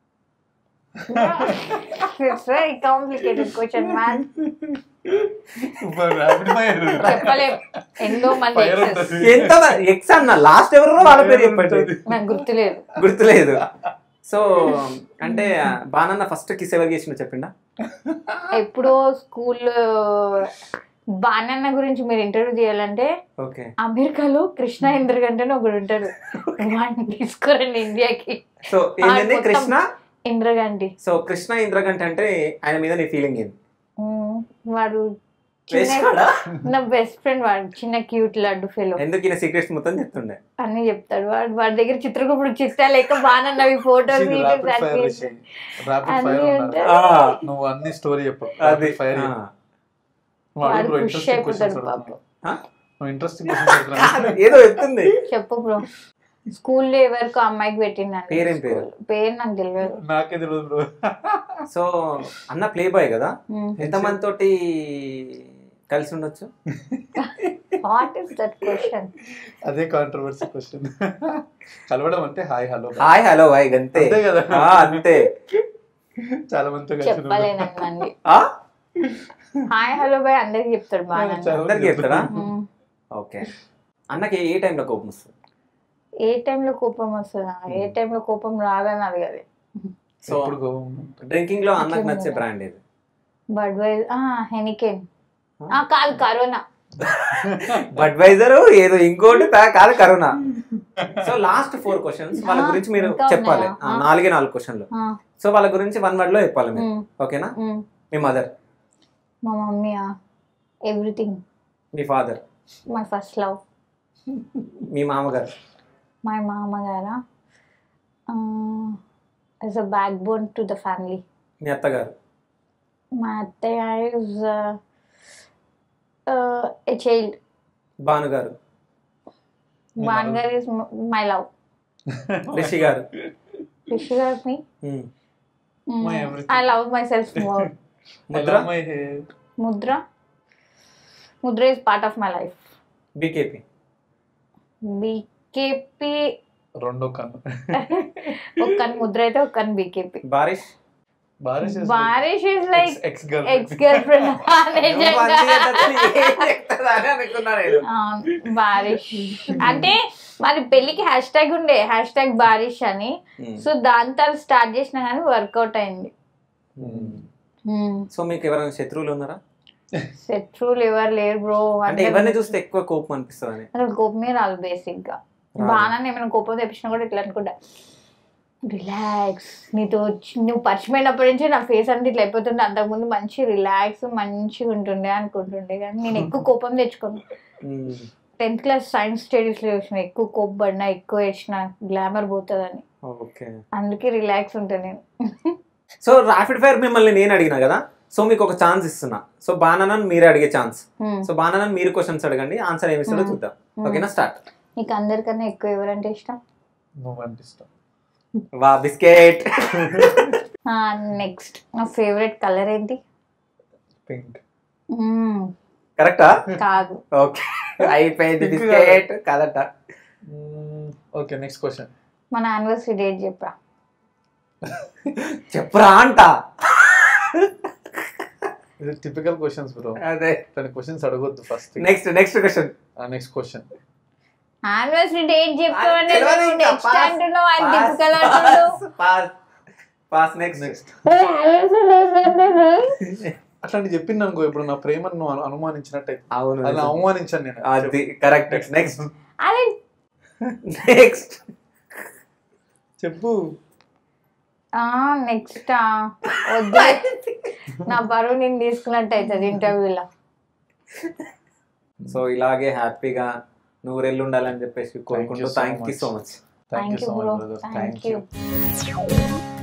it's very complicated question man చెప్పలేం ఎంతో మంది Fire exes. ఉంటుంది. ఎంత ఎక్స్ అన్న లాస్ట్ ఎవరు వాళ్ళ పేరు చెప్పండి నాకు గుర్తులేదు గుర్తులేదు సో అంటే బాణన్న ఫస్ట్ కిస్ ఎవరికి చేసిన చెప్పిండా ఎప్పుడో స్కూల్ బాణన్న గురించి మీరు ఇంటర్వ్యూ చేయాలంటే ఓకే అమెరికాలో కృష్ణ ఇంద్రగంట అని ఒకడు ఉంటాడు వాడిని తీసుకురండి ఇండియాకి సో ఏంటంటే మొత్తం- కృష్ణ ఇంద్రగంటి సో కృష్ణ ఇంద్రగంట అంటే ఆయన మీద నీ ఫీలింగ్ ఏంది ఉమ్, వాడు వేస్ట్ చిన్న కాడా? నా బెస్ట్ ఫ్రెండ్ వాడు చిన్న క్యూట్ లడ్డు ఫెలో ఎందుకు ఈయన సీక్రెట్స్ మొత్తం చెప్తుండే అన్ని చెప్తాడు వాడు వాడి దగ్గర చిత్రగుప్పుడు చిత్తా లేక బానన్నవి ఫోటోలు ర్యాపిడ్ ఫైర్ ర్యాపిడ్ అన్నీ ఫైర్ ఉంటాయి. ఆ, నువ్వు అన్ని స్టోరీ చెప్పు అది ఫైర్ ఆ. వాడు ఖుషి ఇంట్రెస్టింగ్ అయిపోతాడు క్వశ్చన్స్ పాపం ఆ? నువ్వు ఇంట్రెస్టింగ్ క్వశ్చన్స్ కాదు, ఏదో చెప్తుంది చెప్పు బ్రో స్కూల్లో ఎవరికో అమ్మాయికి పెట్టిందండి పేరేం పేరు? school. పేరు నాకు తెలియదు నాకే తెలియదు బ్రో సో అన్న ప్లే బాయ్ కదా ఉమ్. ఎంతమంది తోటి కలిసి ఉండొచ్చు వాట్ ఇస్ దట్ క్వశ్చన్ అదే కాంట్రవర్సీ క్వశ్చన్ కలవడం అంటే hi hello hi hello bye అంతే అంతే కదా. ఆ, అంతే చాలా మందితో కలిసి ఉన్నాడు. చెప్పలేనండి ఆ? హాయ్ హలో బాయ్ అందరికి చెప్తాడు బాగా చాలా అందరికీ చెప్తాడా ఉమ్. ఓకే అన్నకి ఏ టైంలో కోపం వస్తుంది ఏ టైంలో కోపం వస్తుందా ఏ టైంలో కోపం రాదని అడగదు సో ఎప్పుడు కోపం ఉంటుంది. డ్రింకింగ్ లో అన్నకు అట్లనే నచ్చే ఉందా? బ్రాండ్ ఏది బడ్ వైజ్ హెనికెన్ కాదు కరోనా బడ్వైజర్ ఏదో ఇంకోటి తా- కాదు Corona so last four questions వాళ్ళ ఆ, గురించి మీరు ఇంకా చెప్పాలి ఉన్నాయా? ఆ, ఆ. నాలుగే నాలుగు క్వశ్చన్లు ఆ, సో వాళ్ళ గురించి వన్ వర్డ్ లో చెప్పాలి మీరు ఉమ్, ఓకేనా ఉమ్. మీ మదర్ మా మమ్మీ ఎవ్రీథింగ్ మీ ఫాదర్ మై ఫస్ట్ లవ్ మీ మామగారు మై మామగారా as a backbone to the family మీ అత్తగారు మా అత్తయ్య ఇస్ ఎ చైల్డ్ భానుగారు మీ బాన్గర్ is my love Rishi garu Rishi garu మీ um. My everything. I love myself more I Mudra love my hair. Mudra Mudra is part of my life BKP BKP రెండో కన్ను ఒక్కని ముద్ర అయితే ఒక్కని BKP Baarish Baarish is Baarish is like like ex girl ex girlfriend Baarish అంటే మరి పెళ్ళికి హ్యాష్ ట్యాగ్ ఉండే హ్యాష్ ట్యాగ్ బారిష్ అని సో దాని తర్వాత స్టార్ట్ చేసినా కానీ వర్కౌట్ అయింది సో మీకు ఎవరైనా శత్రువులు ఉన్నారా శత్రువులు ఎవరు లేరు బ్రో అంటే ఎవరిని చూస్తే ఎక్కువ కోపం అనిపిస్తుంది అని అసలు కోపమే రాదు బేసిక్ గా రాదు. బాగా ఏమైనా కోపం తెప్పించినా కూడా ఇట్లా అనుకుంటా రిలాక్స్ నీతో వచ్చి- నువ్వు పరిచయం అయినప్పటి నుంచి నా ఫేస్ అంతా ఇట్లా అయిపోతుండే అంతకుముందు మంచి రిలాక్స్ మంచిగా ఉంటుండే అనుకుంటుండే కానీ నేను ఎక్కువ కోపం తెచ్చుకోను ఉమ్. టెన్త్ క్లాస్ సైన్స్ స్టడీస్ లో చూసిన ఎక్కువ కోప్పడినా ఎక్కువ ఏడ్చిన గ్లామర్ పోతుందని ఓకే అందుకే రిలాక్స్ ఉంటాను నేను సో ర్యాపిడ్ ఫైర్ మిమ్మల్ని నేను అడిగినా కదా సో మీకు ఒక ఛాన్స్ ఇస్తున్నా సో బానానని మీరే అడిగే ఛాన్స్ Hmm. సో బానానని మీరు క్వశ్చన్స్ అడగండి ఆన్సర్ ఏమి ఇస్తాడో Hmm. చూద్దాం Hmm. ఓకేనా స్టార్ట్ నీకు అందరికన్నా ఎక్కువ ఎవరంటే ఇష్టం నువ్వు అంటే ఇష్టం వా బిస్కెట్ నెక్స్ట్ నా ఫేవరెట్ కలర్ ఏంటి పింక్ మ్మ్, కరెక్టా కాదు ఓకే అయిపోయింది Pink బిస్కెట్ కాదట ఓకే నెక్స్ట్ క్వశ్చన్ మన యానివర్సరీ డేట్ చెప్పా చెప్పురా అంట ఇది టిపికల్ క్వశ్చన్స్ బ్రో అదే దాని క్వశ్చన్స్ అడగొద్దు first next next question next question anniversary date చెప్పు అది అంటే తెలియదు నువ్వు ఇంకా. Next Pass. అంటున్నావు ఆయన టిపికల్ అంటున్నావు pass pass next next anniversary అట్లాంటి చెప్పింది అనుకో ఇప్పుడు నా ప్రేమను నువ్వు అను- అనుమానించినట్టయితే అవును అలా అవమానించాను నేను అది కరెక్ట్ నెక్స్ట్ అదే నెక్స్ట్ చెప్పు నెక్స్ట్ వద్దు నా బరువు నేను తీసుకున్నట్టు అవుతుంది ఇంటర్వ్యూలో సో ఇలాగే హ్యాపీగా నూరెళ్ళు ఉండాలని చెప్పేసి కోరుకుంటూ so thank you much. So much thank thank you you so bro much brother thank you